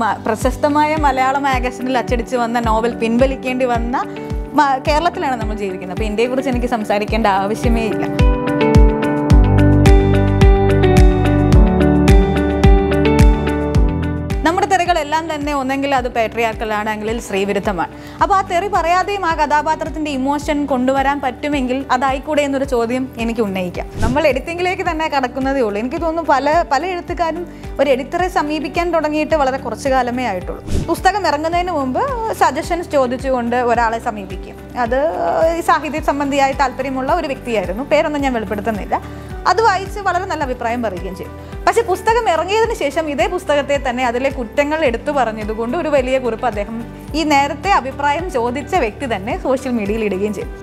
മ- പ്രശസ്തമായ മലയാള മാഗസിനിൽ അച്ചടിച്ച് വന്ന നോവൽ പിൻവലിക്കേണ്ടി വന്ന മ- കേരളത്തിലാണ് നമ്മൾ ജീവിക്കുന്നത് അപ്പോൾ ഇന്ത്യയെക്കുറിച്ച് എനിക്ക് സംസാരിക്കേണ്ട ആവശ്യമേ ഇല്ല നമ്മുടെ തെറികളെല്ലാം തന്നെ ഒന്നെങ്കിൽ അത് പാട്രിയാർക്കലാണെങ്കിൽ സ്ത്രീവിരുദ്ധമാണ് അപ്പോൾ ആ തെറി പറയാതെയും ആ കഥാപാത്രത്തിന്റെ ഇമോഷൻ കൊണ്ടുവരാൻ പറ്റുമെങ്കിൽ അതായിക്കൂടെ എന്നൊരു ചോദ്യം എനിക്ക് ഉന്നയിക്കാം നമ്മൾ എഡിറ്റിംഗിലേക്ക് തന്നെ കടക്കുന്നതേ ഉള്ളൂ എനിക്ക് തോന്നുന്നു പല പല എഴുത്തുകാരും ഒരു എഡിറ്ററെ സമീപിക്കാൻ തുടങ്ങിയിട്ട് വളരെ കുറച്ച് കാലമേ ആയിട്ടുള്ളൂ പുസ്തകം ഇറങ്ങുന്നതിന് മുമ്പ് സജഷൻസ് ചോദിച്ചുകൊണ്ട് ഒരാളെ സമീപിക്കും അത് ഈ സാഹിത്യ സംബന്ധിയായി താല്പര്യമുള്ള ഒരു വ്യക്തിയായിരുന്നു പേരൊന്നും ഞാൻ വെളിപ്പെടുത്തുന്നില്ല അത് വായിച്ച് വളരെ നല്ല അഭിപ്രായം പറയുകയും ചെയ്യും പക്ഷെ പുസ്തകം ഇറങ്ങിയതിന് ശേഷം ഇതേ പുസ്തകത്തെ തന്നെ അതിലെ കുറ്റങ്ങൾ എടുത്തു പറഞ്ഞതുകൊണ്ട് ഒരു വലിയ കുറിപ്പ് അദ്ദേഹം ഈ നേരത്തെ അഭിപ്രായം ചോദിച്ച വ്യക്തി തന്നെ സോഷ്യൽ മീഡിയയിൽ ഇടുകയും ചെയ്തു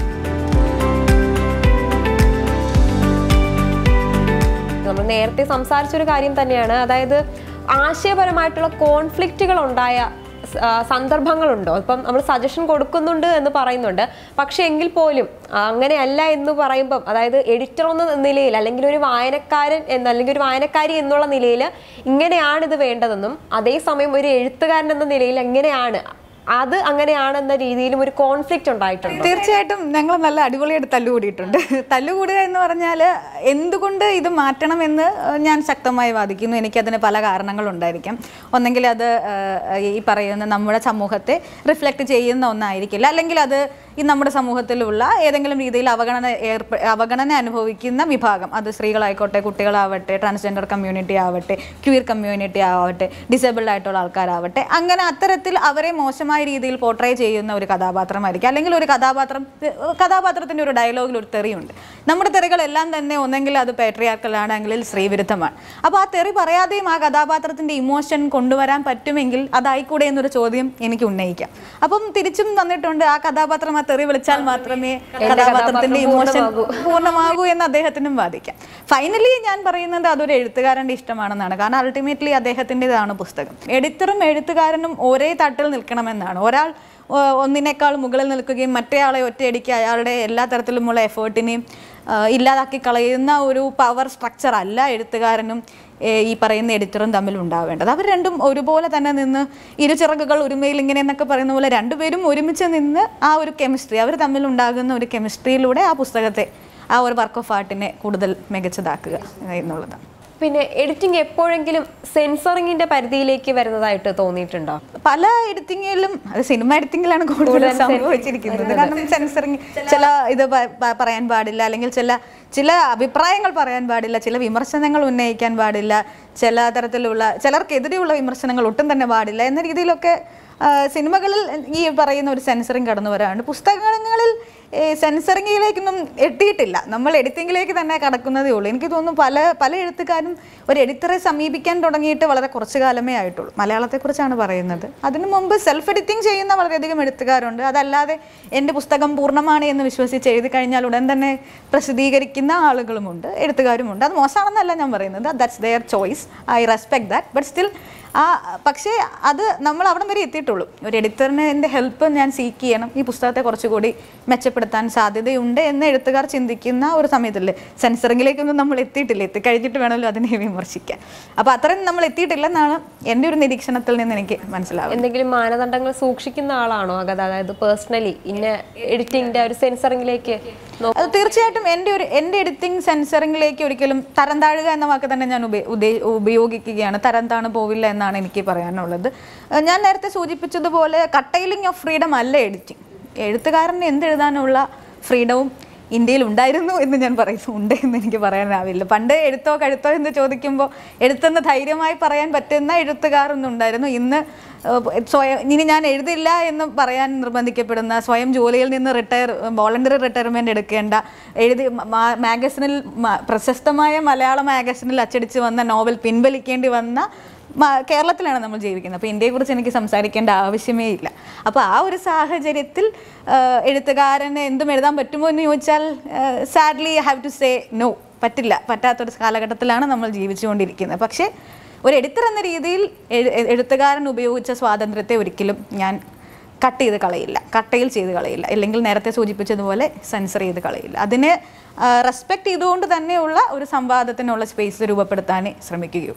നമ്മൾ നേരത്തെ സംസാരിച്ചൊരു കാര്യം തന്നെയാണ് അതായത് ആശയപരമായിട്ടുള്ള കോൺഫ്ലിക്റ്റുകൾ ഉണ്ടായ സ- ആ, സന്ദർഭങ്ങളുണ്ടോ ഇപ്പം നമ്മൾ സജഷൻ കൊടുക്കുന്നുണ്ട് എന്ന് പറയുന്നുണ്ട് പക്ഷെ എങ്കിൽ പോലും ആ, അങ്ങനെയല്ല എന്ന് പറയുമ്പം അതായത് എഡിറ്റർ എന്ന നിലയിൽ അല്ലെങ്കിൽ ഒരു വായനക്കാരൻ എന്ന അല്ലെങ്കിൽ ഒരു വായനക്കാരി എന്നുള്ള നിലയിൽ ഇങ്ങനെയാണ് ഇത് വേണ്ടതെന്നും അതേസമയം ഒരു എഴുത്തുകാരൻ എന്ന നിലയിൽ എങ്ങനെയാണ് അത് അങ്ങനെയാണെന്ന രീതിയിലും ഒരു കോൺഫ്ലിക്റ്റ് ഉണ്ടായിട്ടുണ്ട് തീർച്ചയായിട്ടും ഞങ്ങൾ നല്ല അടിപൊളിയായിട്ട് തല്ലുകൂടിയിട്ടുണ്ട് തല്ലുകൂടുക എന്ന് പറഞ്ഞാൽ എന്തുകൊണ്ട് ഇത് മാറ്റണമെന്ന് ഞാൻ ശക്തമായി വാദിക്കുന്നു എനിക്കതിന് പല കാരണങ്ങളുണ്ടായിരിക്കാം ഒന്നെങ്കിൽ അത് ആ, ഈ പറയുന്ന നമ്മുടെ സമൂഹത്തെ റിഫ്ലക്റ്റ് ചെയ്യുന്ന ഒന്നായിരിക്കില്ല അല്ലെങ്കിൽ അത് ഈ നമ്മുടെ സമൂഹത്തിലുള്ള ഏതെങ്കിലും രീതിയിൽ അവഗണന ഏർപ്പെ അവഗണന അനുഭവിക്കുന്ന വിഭാഗം അത് സ്ത്രീകളായിക്കോട്ടെ കുട്ടികളാവട്ടെ ട്രാൻസ്ജെൻഡർ കമ്മ്യൂണിറ്റി ആവട്ടെ ക്യൂർ കമ്മ്യൂണിറ്റി ആവട്ടെ ഡിസേബിൾഡ് ആയിട്ടുള്ള ആൾക്കാരാവട്ടെ അങ്ങനെ അത്തരത്തിൽ അവരെ മോശമായ രീതിയിൽ പോർട്രേ ചെയ്യുന്ന ഒരു കഥാപാത്രമായിരിക്കും അല്ലെങ്കിൽ ഒരു കഥാപാത്രം കഥാപാത്രത്തിൻ്റെ ഒരു ഡയലോഗിൽ ഒരു തെറിയുണ്ട് നമ്മുടെ തെറികളെല്ലാം തന്നെ ഒന്നെങ്കിൽ അത് പാട്രിയാർക്കലാണെങ്കിൽ സ്ത്രീവിരുദ്ധമാണ് അപ്പോൾ ആ തെറി പറയാതെയും ആ കഥാപാത്രത്തിൻ്റെ ഇമോഷൻ കൊണ്ടുവരാൻ പറ്റുമെങ്കിൽ അതായിക്കൂടെ എന്നൊരു ചോദ്യം എനിക്ക് ഉന്നയിക്കാം അപ്പം തിരിച്ചും തന്നിട്ടുണ്ട് ആ കഥാപാത്രം ആ തെറി വിളിച്ചാൽ മാത്രമേ കഥാപാത്രത്തിന്റെ ഇമോഷൻ പൂർണ്ണമാകൂ എന്ന് അദ്ദേഹത്തിനും വാദിക്കാം ഫൈനലി ഞാൻ പറയുന്നത് അതൊരു എഴുത്തുകാരന്റെ ഇഷ്ടമാണെന്നാണ് കാരണം അൾട്ടിമേറ്റ്ലി അദ്ദേഹത്തിൻ്റെതാണ് പുസ്തകം എഡിറ്ററും എഴുത്തുകാരനും ഒരേ തട്ടിൽ നിൽക്കണമെന്നാണ് ഒരാൾ ഓ, ഒന്നിനേക്കാൾ മുകളിൽ നിൽക്കുകയും മറ്റേയാളെ ഒറ്റയടിക്ക് അയാളുടെ എല്ലാ തരത്തിലുമുള്ള എഫേർട്ടിനെയും ആ, ഇല്ലാതാക്കി കളയുന്ന ഒരു പവർ സ്ട്രക്ചർ അല്ല എഴുത്തുകാരനും ഏ, ഈ പറയുന്ന എഡിറ്ററും തമ്മിൽ ഉണ്ടാവേണ്ടത് അവർ രണ്ടും ഒരുപോലെ തന്നെ നിന്ന് ഇരുചിറകുകൾ ഒരുമയിൽ ഇങ്ങനെ എന്നൊക്കെ പറയുന്ന പോലെ രണ്ടുപേരും ഒരുമിച്ച് നിന്ന് ആ ഒരു കെമിസ്ട്രി അവർ തമ്മിൽ ഉണ്ടാകുന്ന ഒരു കെമിസ്ട്രിയിലൂടെ ആ പുസ്തകത്തെ ആ ഒരു വർക്ക് ഓഫ് ആർട്ടിനെ കൂടുതൽ മികച്ചതാക്കുക എന്നുള്ളതാണ് പിന്നെ എഡിറ്റിംഗ് എപ്പോഴെങ്കിലും സെൻസറിങ്ങിന്റെ പരിധിയിലേക്ക് വരുന്നതായിട്ട് തോന്നിയിട്ടുണ്ടോ പല എഡിറ്റിങ്ങിലും അത് സിനിമ എഡിറ്റിങ്ങിലാണ് കൂടുതൽ സംഭവിച്ചിരിക്കുന്നത് കാരണം സെൻസറിങ് ചില ഇത് പ- പ- പറയാൻ പാടില്ല അല്ലെങ്കിൽ ചില ചില അഭിപ്രായങ്ങൾ പറയാൻ പാടില്ല ചില വിമർശനങ്ങൾ ഉന്നയിക്കാൻ പാടില്ല ചില തരത്തിലുള്ള ചിലർക്കെതിരെയുള്ള വിമർശനങ്ങൾ ഒട്ടും തന്നെ പാടില്ല എന്ന രീതിയിലൊക്കെ ആ, സിനിമകളിൽ ഈ പറയുന്ന ഒരു സെൻസറിങ് കടന്നു വരാറുണ്ട് പുസ്തകങ്ങളിൽ സെൻസറിങ്ങിലേക്കൊന്നും എത്തിയിട്ടില്ല നമ്മൾ എഡിറ്റിങ്ങിലേക്ക് തന്നെ കടക്കുന്നതേ ഉള്ളൂ എനിക്ക് തോന്നുന്നു പല പല എഴുത്തുകാരും ഒരു എഡിറ്ററെ സമീപിക്കാൻ തുടങ്ങിയിട്ട് വളരെ കുറച്ച് കാലമേ ആയിട്ടുള്ളൂ മലയാളത്തെക്കുറിച്ചാണ് പറയുന്നത് അതിനു മുമ്പ് സെൽഫ് എഡിറ്റിംഗ് ചെയ്യുന്ന വളരെയധികം എഴുത്തുകാരുണ്ട് അതല്ലാതെ എൻ്റെ പുസ്തകം പൂർണ്ണമാണ് എന്ന് വിശ്വസിച്ച് എഴുതി കഴിഞ്ഞാൽ ഉടൻ തന്നെ പ്രസിദ്ധീകരിക്കുന്ന ആളുകളുമുണ്ട് എഴുത്തുകാരുമുണ്ട് അത് മോശമാണെന്നല്ല ഞാൻ പറയുന്നത് that's their choice I respect that but still ആ പക്ഷേ അത് നമ്മൾ അവിടം വരെ എത്തിയിട്ടുള്ളൂ ഒരു എഡിറ്ററിന് എൻ്റെ ഹെൽപ്പ് ഞാൻ സീക്ക് ചെയ്യണം ഈ പുസ്തകത്തെ കുറച്ചുകൂടി മെച്ചപ്പെടുത്താൻ സാധ്യതയുണ്ട് എന്ന് എഴുത്തുകാർ ചിന്തിക്കുന്ന ഒരു സമയത്തല്ലേ സെൻസറിങ്ങിലേക്കൊന്നും നമ്മൾ എത്തിയിട്ടില്ല എത്തിക്കഴിഞ്ഞിട്ട് വേണമല്ലോ അതിനെ വിമർശിക്കാൻ അപ്പോൾ അത്രയും നമ്മൾ എത്തിയിട്ടില്ലെന്നാണ് എൻ്റെ ഒരു നിരീക്ഷണത്തിൽ നിന്ന് എനിക്ക് മനസ്സിലാവുന്നത് എന്തെങ്കിലും മാനദണ്ഡങ്ങൾ സൂക്ഷിക്കുന്ന ആളാണോ അഗത അതായത് പേഴ്സണലി ഇന്ന എഡിറ്റിംഗിന്റെ ഒരു സെൻസറിങ്ങിലേക്ക് അത് തീർച്ചയായിട്ടും എൻ്റെ ഒരു എൻ്റെ എഡിറ്റിംഗ് സെൻസറിങ്ങിലേക്ക് ഒരിക്കലും തരം താഴുക എന്ന വാക്ക് തന്നെ ഞാൻ ഉപ- ഉദ്ദേ- ഉപയോഗിക്കുകയാണ് തരം താണ് പോവില്ല എന്നാണ് എനിക്ക് പറയാനുള്ളത് ഏഹ് ഞാൻ നേരത്തെ സൂചിപ്പിച്ചതുപോലെ കട്ടൈലിംഗ് ഓഫ് ഫ്രീഡം അല്ല എഡിറ്റിംഗ് എഴുത്തുകാരന് എന്തെഴുതാനുള്ള ഫ്രീഡവും ഇന്ത്യയിൽ ഉണ്ടായിരുന്നു എന്ന് ഞാൻ പറയുന്നു ഉണ്ട് എന്ന് എനിക്ക് പറയാനാവില്ല പണ്ട് എഴുത്തോ കഴുത്തോ എന്ന് ചോദിക്കുമ്പോൾ എഴുത്തെന്ന് ധൈര്യമായി പറയാൻ പറ്റുന്ന എഴുത്തുകാരൊന്നും ഉണ്ടായിരുന്നു ഇന്ന് ഏഹ് സ്വയം ഇനി ഞാൻ എഴുതില്ല എന്ന് പറയാൻ നിർബന്ധിക്കപ്പെടുന്ന സ്വയം ജോലിയിൽ നിന്ന് റിട്ടയർ വോളണ്ടറി റിട്ടയർമെന്റ് എടുക്കേണ്ട എഴുതി മാ- മാഗസിനിൽ മ- പ്രശസ്തമായ മലയാള മാഗസിനിൽ അച്ചടിച്ച് വന്ന നോവൽ പിൻവലിക്കേണ്ടി വന്ന മ- കേരളത്തിലാണ് നമ്മൾ ജീവിക്കുന്നത് അപ്പോൾ ഇന്ത്യയെക്കുറിച്ച് എനിക്ക് സംസാരിക്കേണ്ട ആവശ്യമേ ഇല്ല അപ്പോൾ ആ ഒരു സാഹചര്യത്തിൽ ആഹ്, എഴുത്തുകാരന് എന്തും എഴുതാൻ പറ്റുമോ എന്ന് ചോദിച്ചാൽ sadly I have to say no പറ്റില്ല പറ്റാത്തൊരു കാലഘട്ടത്തിലാണ് നമ്മൾ ജീവിച്ചുകൊണ്ടിരിക്കുന്നത് പക്ഷേ ഒരു എഡിറ്റർ എന്ന രീതിയിൽ എഴു- എഴുത്തുകാരൻ ഉപയോഗിച്ച സ്വാതന്ത്ര്യത്തെ ഒരിക്കലും ഞാൻ കട്ട് ചെയ്ത് കളയില്ല കട്ടയിൽ ചെയ്ത് കളയില്ല അല്ലെങ്കിൽ നേരത്തെ സൂചിപ്പിച്ചതുപോലെ സെൻസർ ചെയ്ത് കളയില്ല അതിനെ റെസ്പെക്ട് ചെയ്തുകൊണ്ട് തന്നെയുള്ള ഒരു സംവാദത്തിനുള്ള സ്പേസ് രൂപപ്പെടുത്താനേ ശ്രമിക്കുകയുള്ളൂ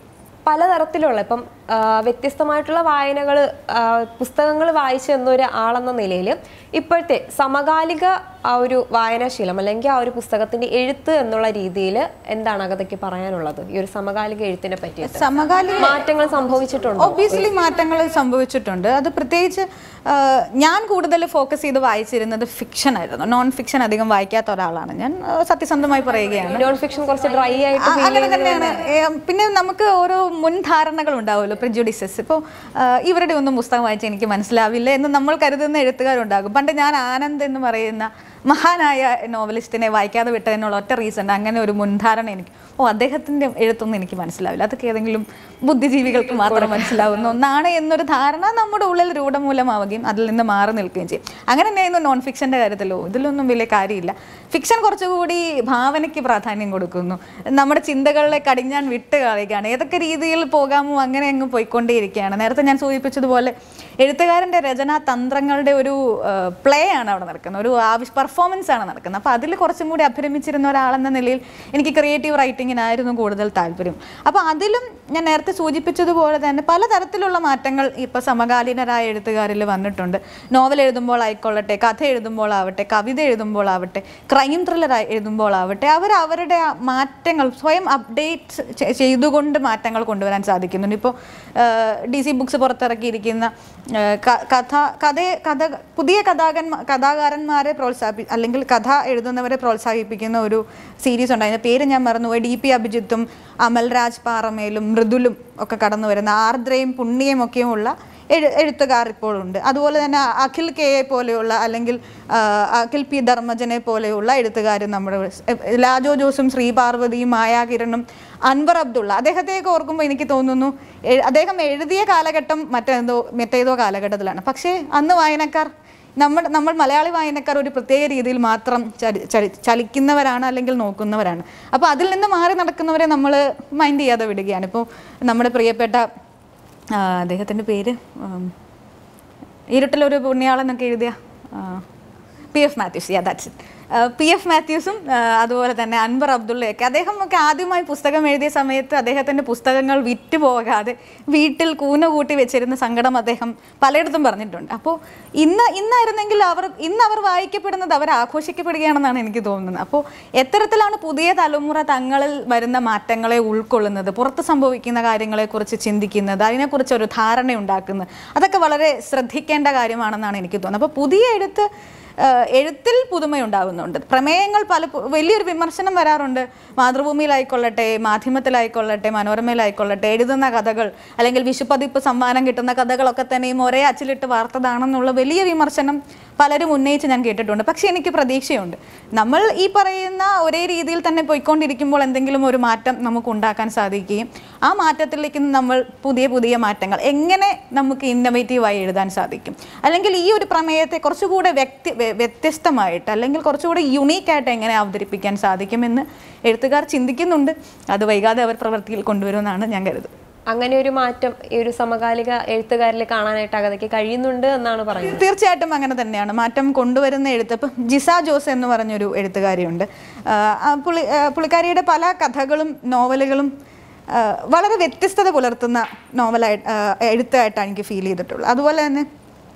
പലതരത്തിലുള്ള ഇപ്പം ആ, വ്യത്യസ്തമായിട്ടുള്ള വായനകൾ പുസ്തകങ്ങൾ വായിച്ച എന്നൊരു ആളെന്ന നിലയിൽ ഇപ്പോഴത്തെ സമകാലിക ആ ഒരു വായനാശീലം അല്ലെങ്കിൽ ആ ഒരു പുസ്തകത്തിന്റെ എഴുത്ത് എന്നുള്ള രീതിയിൽ എന്താണ് അകത്തേക്ക് പറയാനുള്ളത് ഈ ഒരു സമകാലിക എഴുത്തിനെ പറ്റിയിട്ട് സമകാലിക മാറ്റങ്ങൾ സംഭവിച്ചിട്ടുണ്ടോ ഒബിയസ്ലി മാറ്റങ്ങൾ സംഭവിച്ചിട്ടുണ്ട് അത് പ്രത്യേകിച്ച് ആ, ഞാൻ കൂടുതൽ ഫോക്കസ് ചെയ്ത് വായിച്ചിരുന്നത് ഫിക്ഷൻ ആയിരുന്നു നോൺ ഫിക്ഷൻ അധികം വായിക്കാത്ത ഒരാളാണ് ഞാൻ ആ, സത്യസന്ധമായി പറയുകയാണ് നോൺ ഫിക്ഷൻ കുറച്ച് ഡ്രൈ ആയിട്ട് ആ, അങ്ങനെ തന്നെയാണ് ഏ, പിന്നെ നമുക്ക് ഓരോ മുൻധാരണകൾ ഉണ്ടാവുമല്ലോ പ്രിജുഡിസസ് ഇപ്പോൾ ഇവരുടെ ഒന്നും പുസ്തകം വായിച്ച് എനിക്ക് മനസ്സിലാവില്ല എന്ന് നമ്മൾ കരുതുന്ന എഴുത്തുകാരുണ്ടാകും പണ്ട് ഞാൻ ആനന്ദ് എന്ന് പറയുന്ന മഹാനായ നോവലിസ്റ്റിനെ വായിക്കാതെ വിട്ടതിനുള്ള ഒറ്റ റീസൺ അങ്ങനെ ഒരു മുൻധാരണ എനിക്ക് ഓ അദ്ദേഹത്തിൻ്റെ എഴുത്തൊന്നും എനിക്ക് മനസ്സിലാവില്ല അതൊക്കെ ഏതെങ്കിലും ബുദ്ധിജീവികൾക്ക് മാത്രം മനസ്സിലാവുന്ന ഒന്നാണ് എന്നൊരു ധാരണ നമ്മുടെ ഉള്ളിൽ രൂഢമൂലമാവുകയും അതിൽ നിന്ന് മാറി നിൽക്കുകയും ചെയ്യും അങ്ങനെ തന്നെയായിരുന്നു നോൺ ഫിക്ഷൻ്റെ കാര്യത്തിലോ ഇതിലൊന്നും വലിയ കാര്യമില്ല ഫിക്ഷൻ കുറച്ചുകൂടി ഭാവനയ്ക്ക് പ്രാധാന്യം കൊടുക്കുന്നു നമ്മുടെ ചിന്തകളിലെ കടിഞ്ഞാൻ വിട്ട് കളയുകയാണ് ഏതൊക്കെ രീതിയിൽ പോകാമോ അങ്ങനെ അങ്ങ് പോയിക്കൊണ്ടേയിരിക്കുകയാണ് നേരത്തെ ഞാൻ സൂചിപ്പിച്ചതുപോലെ എഴുത്തുകാരൻ്റെ രചനാ തന്ത്രങ്ങളുടെ ഒരു പ്ലേ ആണ് അവിടെ നടക്കുന്നത് ഒരു ആവശ്യ പെർഫോമൻസ് ആണ് നടക്കുന്നത് അപ്പോൾ അതിൽ കുറച്ചും കൂടി അഭിരമിച്ചിരുന്ന ഒരാളെന്ന നിലയിൽ എനിക്ക് ക്രിയേറ്റീവ് റൈറ്റിങ്ങിനായിരുന്നു കൂടുതൽ താല്പര്യം അപ്പോൾ അതിലും ഞാൻ നേരത്തെ സൂചിപ്പിച്ചതുപോലെ തന്നെ പലതരത്തിലുള്ള മാറ്റങ്ങൾ ഇപ്പോൾ സമകാലീനരായ എഴുത്തുകാരിൽ വന്നിട്ടുണ്ട് നോവൽ എഴുതുമ്പോൾ ആയിക്കൊള്ളട്ടെ കഥ എഴുതുമ്പോൾ ആവട്ടെ കവിത എഴുതുമ്പോൾ ആവട്ടെ ക്രൈം ത്രില്ലർ എഴുതുമ്പോൾ ആവട്ടെ അവർ അവരുടെ ആ മാറ്റങ്ങൾ സ്വയം അപ്ഡേറ്റ് ചെയ്തുകൊണ്ട് മാറ്റങ്ങൾ കൊണ്ടുവരാൻ സാധിക്കുന്നുണ്ട് ഇപ്പോൾ ഡി സി ബുക്സ് പുറത്തിറക്കിയിരിക്കുന്ന ആ, ക- കഥ കഥ കഥ പുതിയ കഥാകന്മാ കഥാകാരന്മാരെ പ്രോത്സാഹി അല്ലെങ്കിൽ കഥ എഴുതുന്നവരെ പ്രോത്സാഹിപ്പിക്കുന്ന ഒരു സീരീസ് ഉണ്ട് അതിൻ്റെ പേര് ഞാൻ മറന്നുപോയി ഡി പി അഭിജിത്തും അമൽരാജ് പാറമേലും മൃദുലും ഒക്കെ കടന്നു വരുന്ന ആർദ്രയും പുണ്യയും ഒക്കെയുമുള്ള എഴു എഴുത്തുകാർ ഇപ്പോഴുണ്ട് അതുപോലെ തന്നെ അഖിൽ കെ എ പോലെയുള്ള അല്ലെങ്കിൽ ആ, അഖിൽ പി ധർമ്മജനെ പോലെയുള്ള എഴുത്തുകാർ നമ്മുടെ എ- ലാജോ ജോസും ശ്രീപാർവതിയും മായാകിരണും അൻവർ അബ്ദുള്ള അദ്ദേഹത്തെയൊക്കെ ഓർക്കുമ്പോൾ എനിക്ക് തോന്നുന്നു എ- അദ്ദേഹം എഴുതിയ കാലഘട്ടം മറ്റേതോ മറ്റേതോ കാലഘട്ടത്തിലാണ് പക്ഷേ അന്ന് വായനക്കാർ നമ്മൾ നമ്മൾ മലയാളി വായനക്കാർ ഒരു പ്രത്യേക രീതിയിൽ മാത്രം ചലി ചലി- ചലിക്കുന്നവരാണ് അല്ലെങ്കിൽ നോക്കുന്നവരാണ് അപ്പോൾ അതിൽ നിന്ന് മാറി നടക്കുന്നവരെ നമ്മൾ മൈൻഡ് ചെയ്യാതെ വിടുകയാണ് ഇപ്പോൾ നമ്മുടെ പ്രിയപ്പെട്ട ആ, അദ്ദേഹത്തിൻ്റെ പേര് ഉം, ഇരുട്ടിലൊരു പുണ്യാളെന്നൊക്കെ എഴുതിയ P F Mathews yeah that's P F മാത്യൂസും ആ, അതുപോലെ തന്നെ അൻവർ അബ്ദുള്ളയൊക്കെ അദ്ദേഹം ഒക്കെ ആദ്യമായി പുസ്തകം എഴുതിയ സമയത്ത് അദ്ദേഹത്തിൻ്റെ പുസ്തകങ്ങൾ വിറ്റ് പോകാതെ വീട്ടിൽ കൂന കൂട്ടി വെച്ചിരുന്ന സങ്കടം അദ്ദേഹം പലയിടത്തും പറഞ്ഞിട്ടുണ്ട് അപ്പോൾ ഇന്ന് ഇന്നായിരുന്നെങ്കിൽ അവർ ഇന്ന് അവർ വായിക്കപ്പെടുന്നത് അവർ ആഘോഷിക്കപ്പെടുകയാണെന്നാണ് എനിക്ക് തോന്നുന്നത് അപ്പോൾ എത്തരത്തിലാണ് പുതിയ തലമുറ തങ്ങളിൽ വരുന്ന മാറ്റങ്ങളെ ഉൾക്കൊള്ളുന്നത് പുറത്ത് സംഭവിക്കുന്ന കാര്യങ്ങളെക്കുറിച്ച് ചിന്തിക്കുന്നത് അതിനെക്കുറിച്ച് ഒരു ധാരണ ഉണ്ടാക്കുന്നത് അതൊക്കെ വളരെ ശ്രദ്ധിക്കേണ്ട കാര്യമാണെന്നാണ് എനിക്ക് തോന്നുന്നത് അപ്പോൾ പുതിയ എഴുത്ത് ആ, എഴുത്തിൽ പുതുമയുണ്ടാകുന്നുണ്ട് പ്രമേയങ്ങൾ പല വലിയൊരു വിമർശനം വരാറുണ്ട് മാതൃഭൂമിയിലായിക്കൊള്ളട്ടെ മാധ്യമത്തിലായിക്കൊള്ളട്ടെ മനോരമയിലായിക്കൊള്ളട്ടെ എഴുതുന്ന കഥകൾ അല്ലെങ്കിൽ വിഷുപതിപ്പ് സമ്മാനം കിട്ടുന്ന കഥകളൊക്കെ തന്നെയും ഒരേ അച്ചിലിട്ട് വാർത്തതാണെന്നുള്ള വലിയ വിമർശനം പലരും ഉന്നയിച്ച് ഞാൻ കേട്ടിട്ടുണ്ട് പക്ഷേ എനിക്ക് പ്രതീക്ഷയുണ്ട് നമ്മൾ ഈ പറയുന്ന ഒരേ രീതിയിൽ തന്നെ പോയിക്കൊണ്ടിരിക്കുമ്പോൾ എന്തെങ്കിലും ഒരു മാറ്റം നമുക്ക് ഉണ്ടാക്കാൻ സാധിക്കുകയും ആ മാറ്റത്തിലേക്ക് നമ്മൾ പുതിയ പുതിയ മാറ്റങ്ങൾ എങ്ങനെ നമുക്ക് ഇന്നോവേറ്റീവായി എഴുതാൻ സാധിക്കും അല്ലെങ്കിൽ ഈ ഒരു പ്രമേയത്തെ കുറച്ചുകൂടെ വ്യക്തി വ്യ- വ്യത്യസ്തമായിട്ട് അല്ലെങ്കിൽ കുറച്ചുകൂടെ യുണീക്കായിട്ട് എങ്ങനെ അവതരിപ്പിക്കാൻ സാധിക്കുമെന്ന് എഴുത്തുകാർ ചിന്തിക്കുന്നുണ്ട് അത് വൈകാതെ അവർ പ്രവൃത്തിയിൽ കൊണ്ടുവരുമെന്നാണ് ഞാൻ കരുതുന്നത് അങ്ങനെ ഒരു മാറ്റം ഈ ഒരു സമകാലിക എഴുത്തുകാരിൽ കാണാനായിട്ട് അകത്തേക്ക് കഴിയുന്നുണ്ട് എന്നാണ് പറയുന്നത് തീർച്ചയായിട്ടും അങ്ങനെ തന്നെയാണ് മാറ്റം കൊണ്ടുവരുന്ന എഴുത്ത് ഇപ്പം ജിസ ജോസ് എന്ന് പറഞ്ഞൊരു എഴുത്തുകാരിയുണ്ട് ആഹ് ആ പുള്ളി ആഹ് പുള്ളിക്കാരിയുടെ പല കഥകളും നോവലുകളും ആഹ് വളരെ വ്യത്യസ്തത പുലർത്തുന്ന നോവലായിട്ട് എഴുത്തായിട്ടാണ് എനിക്ക് ഫീൽ ചെയ്തിട്ടുള്ളത് അതുപോലെ തന്നെ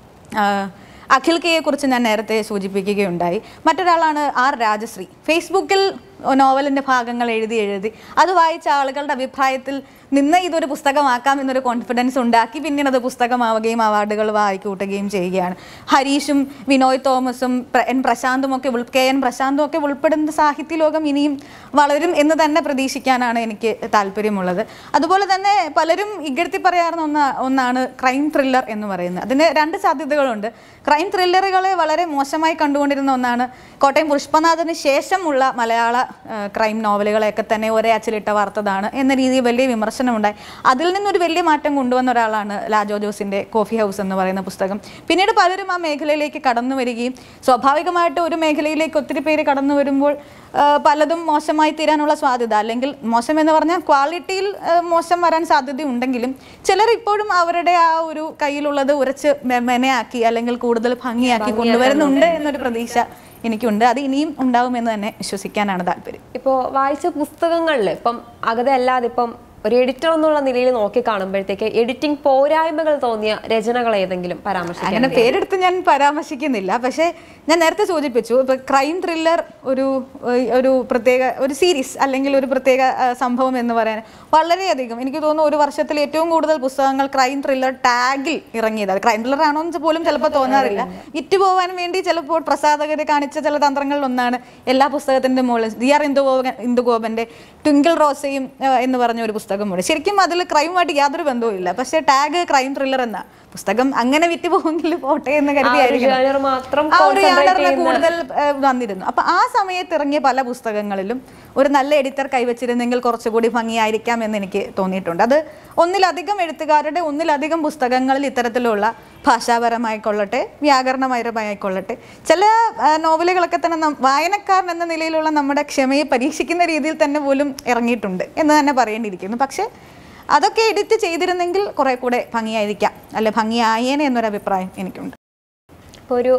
ആഹ് അഖിൽ കെയെ കുറിച്ച് ഞാൻ നേരത്തെ സൂചിപ്പിക്കുകയുണ്ടായി മറ്റൊരാളാണ് ആർ രാജശ്രീ ഫേസ്ബുക്കിൽ നോവലിൻ്റെ ഭാഗങ്ങൾ എഴുതി എഴുതി അത് വായിച്ച ആളുകളുടെ അഭിപ്രായത്തിൽ നിന്ന് ഇതൊരു പുസ്തകമാക്കാം എന്നൊരു കോൺഫിഡൻസ് ഉണ്ടാക്കി പിന്നീട് അത് പുസ്തകമാവുകയും അവാർഡുകൾ വായിക്കൂട്ടുകയും ചെയ്യുകയാണ് ഹരീഷും വിനോയ് തോമസും പ്ര- എൻ പ്രശാന്തും ഒക്കെ ഉൾ കെ എൻ പ്രശാന്തും ഒക്കെ ഉൾപ്പെടുന്ന സാഹിത്യ ലോകം ഇനിയും വളരും എന്ന് തന്നെ പ്രതീക്ഷിക്കാനാണ് എനിക്ക് താല്പര്യമുള്ളത് അതുപോലെ തന്നെ പലരും ഇകഴ്ത്തി പറയാറുന്ന ഒന്ന ഒന്നാണ് ക്രൈം ത്രില്ലർ എന്ന് പറയുന്നത് അതിന് രണ്ട് സാധ്യതകളുണ്ട് ക്രൈം ത്രില്ലറുകളെ വളരെ മോശമായി കണ്ടുകൊണ്ടിരുന്ന ഒന്നാണ് കോട്ടയം പുഷ്പനാഥന് ശേഷമുള്ള മലയാള ആ, ക്രൈം നോവലുകളെയൊക്കെ തന്നെ ഒരേ അച്ചിലിട്ട വാർത്തതാണ് എന്ന രീതിയിൽ വലിയ വിമർശനമുണ്ടായി അതിൽ നിന്നൊരു വലിയ മാറ്റം കൊണ്ടുവന്ന ഒരാളാണ് ലാജോ ജോസിൻ്റെ കോഫി ഹൗസ് എന്ന് പറയുന്ന പുസ്തകം പിന്നീട് പലരും ആ മേഖലയിലേക്ക് കടന്നു വരികയും സ്വാഭാവികമായിട്ട് ഒരു മേഖലയിലേക്ക് ഒത്തിരി പേര് കടന്നു വരുമ്പോൾ ആ, പലതും മോശമായി തീരാനുള്ള സാധ്യത അല്ലെങ്കിൽ മോശം എന്ന് പറഞ്ഞാൽ ക്വാളിറ്റിയിൽ ആ, മോശം വരാൻ സാധ്യതയുണ്ടെങ്കിലും ചിലർ ഇപ്പോഴും അവരുടെ ആ ഒരു കയ്യിലുള്ളത് ഉരച്ച് മെ- മെനയാക്കി അല്ലെങ്കിൽ കൂടുതൽ ഭംഗിയാക്കി കൊണ്ടുവരുന്നുണ്ട് എന്നൊരു പ്രതീക്ഷ എനിക്കുണ്ട് അത് ഇനിയും ഉണ്ടാവുമെന്ന് തന്നെ വിശ്വസിക്കാനാണ് താല്പര്യം ഇപ്പോൾ വായിച്ച പുസ്തകങ്ങളിൽ ഇപ്പം അകതെ അല്ലാതെ ഇപ്പം ഒരു എഡിറ്റർ എന്നുള്ള നിലയിൽ നോക്കി കാണുമ്പോഴത്തേക്ക് എഡിറ്റിംഗ് പോരായ്മകൾ തോന്നിയ രചനകൾ ഏതെങ്കിലും പരാമർശിക്കാൻ അങ്ങനെ പേരെടുത്ത് ഞാൻ പരാമർശിക്കുന്നില്ല പക്ഷേ ഞാൻ നേരത്തെ സൂചിപ്പിച്ചു ഇപ്പൊ ക്രൈം ത്രില്ലർ ഒരു ഏഹ്, ഒരു പ്രത്യേക ഒരു സീരീസ് അല്ലെങ്കിൽ ഒരു പ്രത്യേക ആ, സംഭവം എന്ന് പറയാൻ വളരെയധികം എനിക്ക് തോന്നുന്നു ഒരു വർഷത്തിൽ ഏറ്റവും കൂടുതൽ പുസ്തകങ്ങൾ ക്രൈം ത്രില്ലർ ടാഗിൽ ഇറങ്ങിയത് ക്രൈം ത്രില്ലർ ആണോ എന്ന് പോലും ചിലപ്പോൾ തോന്നാറില്ല വിറ്റ് പോകാൻ വേണ്ടി ചിലപ്പോൾ പ്രസാധകരെ കാണിച്ച ചില തന്ത്രങ്ങളിൽ ഒന്നാണ് എല്ലാ പുസ്തകത്തിന്റെ മുകളിൽ ഡി ആർ ഇന്ദുഗോപൻ ഇന്ദുഗോപന്റെ ട്വിങ്കിൾ റോസയും ഏഹ്, എന്ന് പറഞ്ഞ ഒരു പുസ്തകമുണ്ട് ശരിക്കും അതിൽ ക്രൈമുമായിട്ട് യാതൊരു ബന്ധവും ഇല്ല പക്ഷേ ടാഗ് ക്രൈം ത്രില്ലർ എന്ന പുസ്തകം അങ്ങനെ വിറ്റ് പോകുമെങ്കിൽ പോട്ടെ എന്ന് കരുതിയായിരിക്കും genre മാത്രം ആ ഒരു concentrate genre ല് ചെയ്യുന്ന- കൂടുതൽ ഏഹ്, വന്നിരുന്നു അപ്പൊ ആ സമയത്ത് ഇറങ്ങിയ പല പുസ്തകങ്ങളിലും ഒരു നല്ല എഡിറ്റർ കൈവച്ചിരുന്നെങ്കിൽ കുറച്ചുകൂടി ഭംഗിയായിരിക്കാം എന്ന് എനിക്ക് തോന്നിയിട്ടുണ്ട് അത് ഒന്നിലധികം എഴുത്തുകാരുടെ ഒന്നിലധികം പുസ്തകങ്ങളിൽ ഇത്തരത്തിലുള്ള ഭാഷാപരമായിക്കൊള്ളട്ടെ വ്യാകരണപരമായിക്കൊള്ളട്ടെ ചില ആ, നോവലുകളൊക്കെ തന്നെ നം- വായനക്കാരൻ എന്ന നിലയിലുള്ള നമ്മുടെ ക്ഷമയെ പരീക്ഷിക്കുന്ന രീതിയിൽ തന്നെ പോലും ഇറങ്ങിയിട്ടുണ്ട് എന്ന് തന്നെ പറയേണ്ടിയിരിക്കുന്നു പക്ഷേ അതൊക്കെ എഡിറ്റ് ചെയ്തിരുന്നെങ്കിൽ കുറെ കൂടെ ഭംഗിയായിരിക്കാം അല്ലെ ഭംഗിയായേനെ എന്നൊരു അഭിപ്രായം എനിക്കുണ്ട് ഇപ്പോൾ ഒരു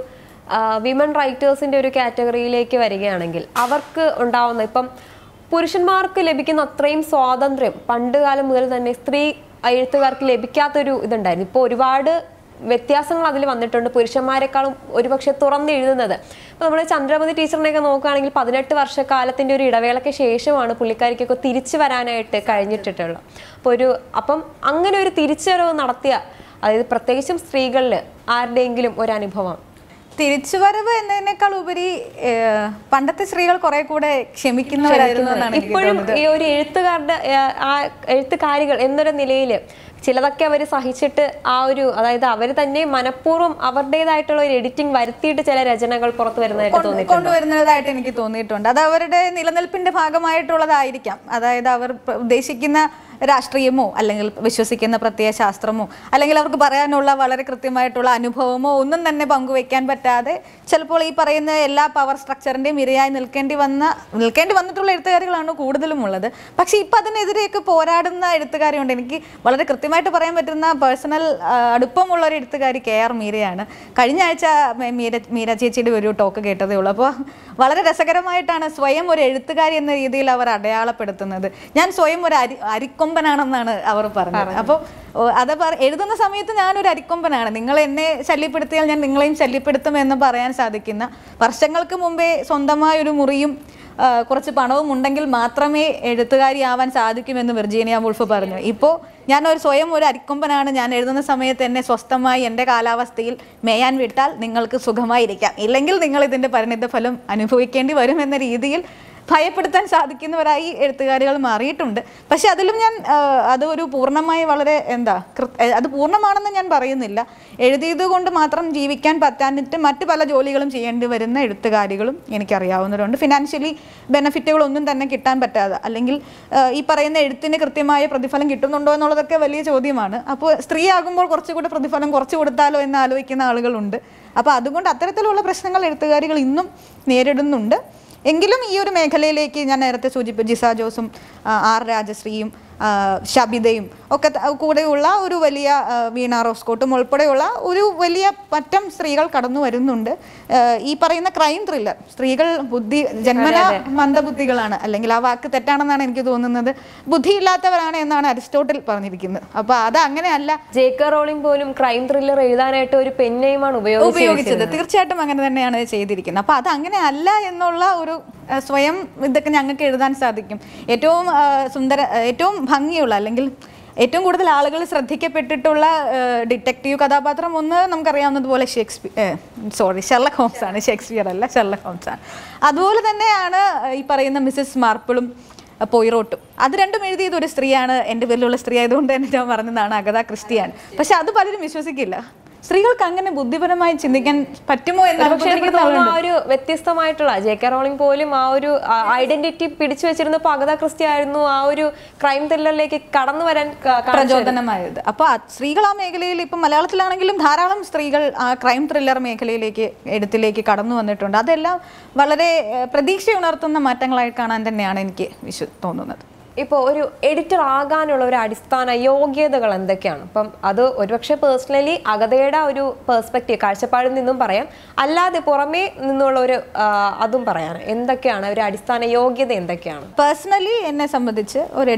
വിമൻ റൈറ്റേഴ്സിന്റെ ഒരു കാറ്റഗറിയിലേക്ക് വരികയാണെങ്കിൽ അവർക്ക് ഉണ്ടാവുന്ന ഇപ്പം പുരുഷന്മാർക്ക് ലഭിക്കുന്ന അത്രയും സ്വാതന്ത്ര്യം പണ്ട് കാലം മുതൽ തന്നെ സ്ത്രീ എഴുത്തുകാർക്ക് ലഭിക്കാത്തൊരു ഇതുണ്ടായിരുന്നു ഇപ്പോൾ ഒരുപാട് വ്യത്യാസങ്ങൾ അതിൽ വന്നിട്ടുണ്ട് പുരുഷന്മാരെക്കാളും ഒരുപക്ഷെ തുറന്ന് എഴുതുന്നത് അപ്പോൾ നമ്മൾ ചന്ദ്രമതി ടീച്ചറിനെയൊക്കെ നോക്കുകയാണെങ്കിൽ പതിനെട്ട് വർഷക്കാലത്തിൻ്റെ ഒരു ഇടവേളയ്ക്ക് ശേഷമാണ് പുള്ളിക്കാരിക്കൊക്കെ തിരിച്ചു വരാനായിട്ട് കഴിഞ്ഞിട്ടുള്ളത് അപ്പോൾ ഒരു അപ്പം അങ്ങനെ ഒരു തിരിച്ചുവരവ് നടത്തിയ അതായത് പ്രത്യേകിച്ചും സ്ത്രീകളിൽ ആരുടെയെങ്കിലും ഒരു അനുഭവം തിരിച്ചുവരവ് എന്നതിനേക്കാൾ ഉപരി ഏഹ്, പണ്ടത്തെ സ്ത്രീകൾ കുറെ കൂടെ ക്ഷമിക്കുന്നവരായിരുന്നു എന്നാണ് എനിക്ക് ഇപ്പോഴും തോന്നുന്നത് ഈ ഒരു എഴുത്തുകാരുടെ ആ, ആ എഴുത്തുകാരികൾ എന്നൊരു നിലയിൽ ചിലതൊക്കെ അവർ സഹിച്ചിട്ട് ആ ഒരു അതായത് അവർ തന്നെ മനഃപൂർവ്വം അവരുടേതായിട്ടുള്ള ഒരു എഡിറ്റിംഗ് വരുത്തിയിട്ട് ചില രചനകൾ പുറത്തു വരുന്നതായിട്ട് തോന്നിയിട്ടുണ്ട് കൊണ്ടുവരുന്നതായിട്ട് എനിക്ക് തോന്നിയിട്ടുണ്ട് അത് അവരുടെ നിലനിൽപ്പിന്റെ ഭാഗമായിട്ടുള്ളതായിരിക്കാം അതായത് അവർ പ്ര- ഉദ്ദേശിക്കുന്ന രാഷ്ട്രീയമോ അല്ലെങ്കിൽ വിശ്വസിക്കുന്ന പ്രത്യയ ശാസ്ത്രമോ അല്ലെങ്കിൽ അവർക്ക് പറയാനുള്ള വളരെ കൃത്യമായിട്ടുള്ള അനുഭവമോ ഒന്നും തന്നെ പങ്കുവെക്കാൻ പറ്റാതെ ചിലപ്പോൾ ഈ പറയുന്ന എല്ലാ പവർ സ്ട്രക്ചറിന്റെയും ഇരയായി നിൽക്കേണ്ടി വന്ന നിൽക്കേണ്ടി വന്നിട്ടുള്ള എഴുത്തുകാരികളാണ് കൂടുതലും ഉള്ളത് പക്ഷെ ഇപ്പൊ അതിനെതിരെയൊക്കെ പോരാടുന്ന എഴുത്തുകാരുണ്ട് എനിക്ക് വളരെ കൃത്യമായിട്ട് പറയാൻ പറ്റുന്ന പേഴ്സണൽ അടുപ്പമുള്ള ഒരു എഴുത്തുകാരി കെ ആർ മീരയാണ് കഴിഞ്ഞ ആഴ്ച മ- മീര മീര ചേച്ചിയുടെ ഒരു ടോക്ക് കേട്ടതേ ഉള്ളൂ അപ്പോൾ വളരെ രസകരമായിട്ടാണ് സ്വയം ഒരു എഴുത്തുകാരി എന്ന രീതിയിൽ അവർ അടയാളപ്പെടുത്തുന്നത് ഞാൻ സ്വയം ഒരു അരി അരിക്കൊമ്പനാണെന്നാണ് അവർ പറഞ്ഞത് അപ്പോൾ അത് പറ എഴുതുന്ന സമയത്ത് ഞാനൊരു അരിക്കൊമ്പനാണ് നിങ്ങൾ എന്നെ ശല്യപ്പെടുത്തിയാൽ ഞാൻ നിങ്ങളെയും ശല്യപ്പെടുത്തും എന്ന് പറയാൻ സാധിക്കുന്ന വർഷങ്ങൾക്ക് മുമ്പേ സ്വന്തമായ ഒരു മുറിയും ആ, കുറച്ച് പണവും ഉണ്ടെങ്കിൽ മാത്രമേ എഴുത്തുകാരിയാവാൻ സാധിക്കുമെന്ന് വിർജീനിയ വുൾഫ് പറഞ്ഞു ഇപ്പോൾ ഞാൻ ഒരു സ്വയം ഒരു അരിക്കൊമ്പനാണ് ഞാൻ എഴുതുന്ന സമയത്ത് എന്നെ സ്വസ്ഥമായി എൻ്റെ കാലാവസ്ഥയിൽ മേയാൻ വിട്ടാൽ നിങ്ങൾക്ക് സുഖമായിരിക്കാം ഇല്ലെങ്കിൽ നിങ്ങൾ ഇതിൻ്റെ പരിണിത ഫലം അനുഭവിക്കേണ്ടി വരും എന്ന രീതിയിൽ ഭയപ്പെടുത്താൻ സാധിക്കുന്നവരായി എഴുത്തുകാരികൾ മാറിയിട്ടുണ്ട് പക്ഷെ അതിലും ഞാൻ ആ, അത് ഒരു പൂർണ്ണമായി വളരെ എന്താ കൃ- ഏ, അത് പൂർണ്ണമാണെന്ന് ഞാൻ പറയുന്നില്ല എഴുതിയത് കൊണ്ട് മാത്രം ജീവിക്കാൻ പറ്റാനിട്ട് മറ്റു പല ജോലികളും ചെയ്യേണ്ടി വരുന്ന എഴുത്തുകാരികളും എനിക്കറിയാവുന്നവരുണ്ട് ഫിനാൻഷ്യലി ബെനിഫിറ്റുകളൊന്നും തന്നെ കിട്ടാൻ പറ്റാതെ അല്ലെങ്കിൽ ആ, ഈ പറയുന്ന എഴുത്തിന് കൃത്യമായ പ്രതിഫലം കിട്ടുന്നുണ്ടോ എന്നുള്ളതൊക്കെ വലിയ ചോദ്യമാണ് അപ്പോൾ സ്ത്രീ ആകുമ്പോൾ കുറച്ചുകൂടി പ്രതിഫലം കുറച്ച് കൊടുത്താലോ എന്ന് ആലോചിക്കുന്ന ആളുകളുണ്ട് അപ്പോൾ അതുകൊണ്ട് അത്തരത്തിലുള്ള പ്രശ്നങ്ങൾ എഴുത്തുകാരികൾ ഇന്നും നേരിടുന്നുണ്ട് എങ്കിലും ഈ ഒരു മേഖലയിലേക്ക് ഞാൻ നേരത്തെ സൂചിപ്പിച്ച ജിസ ജോസും ആ, ആർ രാജശ്രീയും ആ, ശബിതയും ഒക്കെ ത- കൂടെയുള്ള ഒരു വലിയ ആ, വീണ റോസ്കോട്ടും ഉൾപ്പെടെയുള്ള ഒരു വലിയ പറ്റം സ്ത്രീകൾ കടന്നു വരുന്നുണ്ട് ആ, ഈ പറയുന്ന ക്രൈം ത്രില്ലർ സ്ത്രീകൾ ബുദ്ധി ജന്മന മന്ദബുദ്ധികളാണ് അല്ലെങ്കിൽ ആ വാക്ക് തെറ്റാണെന്നാണ് എനിക്ക് തോന്നുന്നത് ബുദ്ധിയില്ലാത്തവരാണ് എന്നാണ് അരിസ്റ്റോട്ടിൽ പറഞ്ഞിരിക്കുന്നത് അപ്പോൾ അത് അങ്ങനെയല്ല ജേക്ക റോളിംഗ് പോലും ക്രൈം ത്രില്ലർ എഴുതാനായിട്ട് ഒരു പെന്നയുമാണ് ഉപയോഗിച്ചത് ഉപയോഗിച്ചത് തീർച്ചയായിട്ടും അങ്ങനെ തന്നെയാണ് ചെയ്തിരിക്കുന്നത് അപ്പൊ അത് അങ്ങനെ അല്ല എന്നുള്ള ഒരു ആ, സ്വയം ഇതൊക്കെ ഞങ്ങൾക്ക് എഴുതാൻ സാധിക്കും ഏറ്റവും ആ, സുന്ദര ആ, ഏറ്റവും ഭംഗിയുള്ള അല്ലെങ്കിൽ ഏറ്റവും കൂടുതൽ ആളുകൾ ശ്രദ്ധിക്കപ്പെട്ടിട്ടുള്ള ഡിറ്റക്റ്റീവ് കഥാപാത്രം ഒന്ന് നമുക്കറിയാവുന്നതുപോലെ ഷേക്സ്പിയർ സോറി ഷെർലക് ഹോംസ് ആണ് ഷേക്സ്പിയർ അല്ല ഷെർലക് ഹോംസ് ആണ് അതുപോലെ തന്നെയാണ് ഈ പറയുന്ന മിസ്സസ് മാർപ്പിളും പോയിറോട്ടും അത് രണ്ടും എഴുതിയത് ഒരു സ്ത്രീയാണ് എൻ്റെ പേരിലുള്ള സ്ത്രീ ആയതുകൊണ്ട് തന്നെ ഞാൻ പറഞ്ഞതാണ് അഗത ക്രിസ്റ്റിയാണ് പക്ഷെ അത് പലരും വിശ്വസിക്കില്ല സ്ത്രീകൾക്ക് അങ്ങനെ ബുദ്ധിപരമായി ചിന്തിക്കാൻ പറ്റുമോ എന്ന് പക്ഷേ എനിക്ക് അത്ഭുതപ്പെടുന്ന തോന്നുന്നു ആ ഒരു വ്യത്യസ്തമായിട്ടുള്ള ജെ കെ റോളിംഗ് പോലും ആ ഒരു ഐഡന്റിറ്റി പിടിച്ചു വെച്ചിരുന്നപ്പോൾ അഗത ക്രിസ്റ്റി ആയിരുന്നു ആ ഒരു ക്രൈം ത്രില്ലറിലേക്ക് കടന്നു വരാൻ ക- കാണിച്ചത്. പ്രചോദനമായത് അപ്പോൾ ആ സ്ത്രീകൾ ആ മേഖലയിൽ ഇപ്പം മലയാളത്തിലാണെങ്കിലും ധാരാളം സ്ത്രീകൾ ആ ക്രൈം ത്രില്ലർ മേഖലയിലേക്ക് എഴുത്തിലേക്ക് കടന്നു വന്നിട്ടുണ്ട് അതെല്ലാം വളരെ ഏഹ്, പ്രതീക്ഷ ഉണർത്തുന്ന മാറ്റങ്ങളായി കാണാൻ തന്നെയാണ് എനിക്ക് വിശ്വ തോന്നുന്നത് ഇപ്പോൾ ഒരു എഡിറ്റർ ആകാനുള്ള ഒരു അടിസ്ഥാന യോഗ്യതകൾ എന്തൊക്കെയാണ് അപ്പം അത് ഒരുപക്ഷെ പേഴ്സണലി അഗതയുടെ ഒരു പേഴ്സ്പെക്റ്റീവ് കാഴ്ചപ്പാടിൽ നിന്നും പറയാം അല്ലാതെ പുറമേ നിന്നുള്ള ഒരു ആ, അതും പറയാം എന്തൊക്കെയാണ് ഒരു അടിസ്ഥാന യോഗ്യത എന്തൊക്കെയാണ് പേഴ്സണലി എന്നെ സംബന്ധിച്ച് ഒരു editor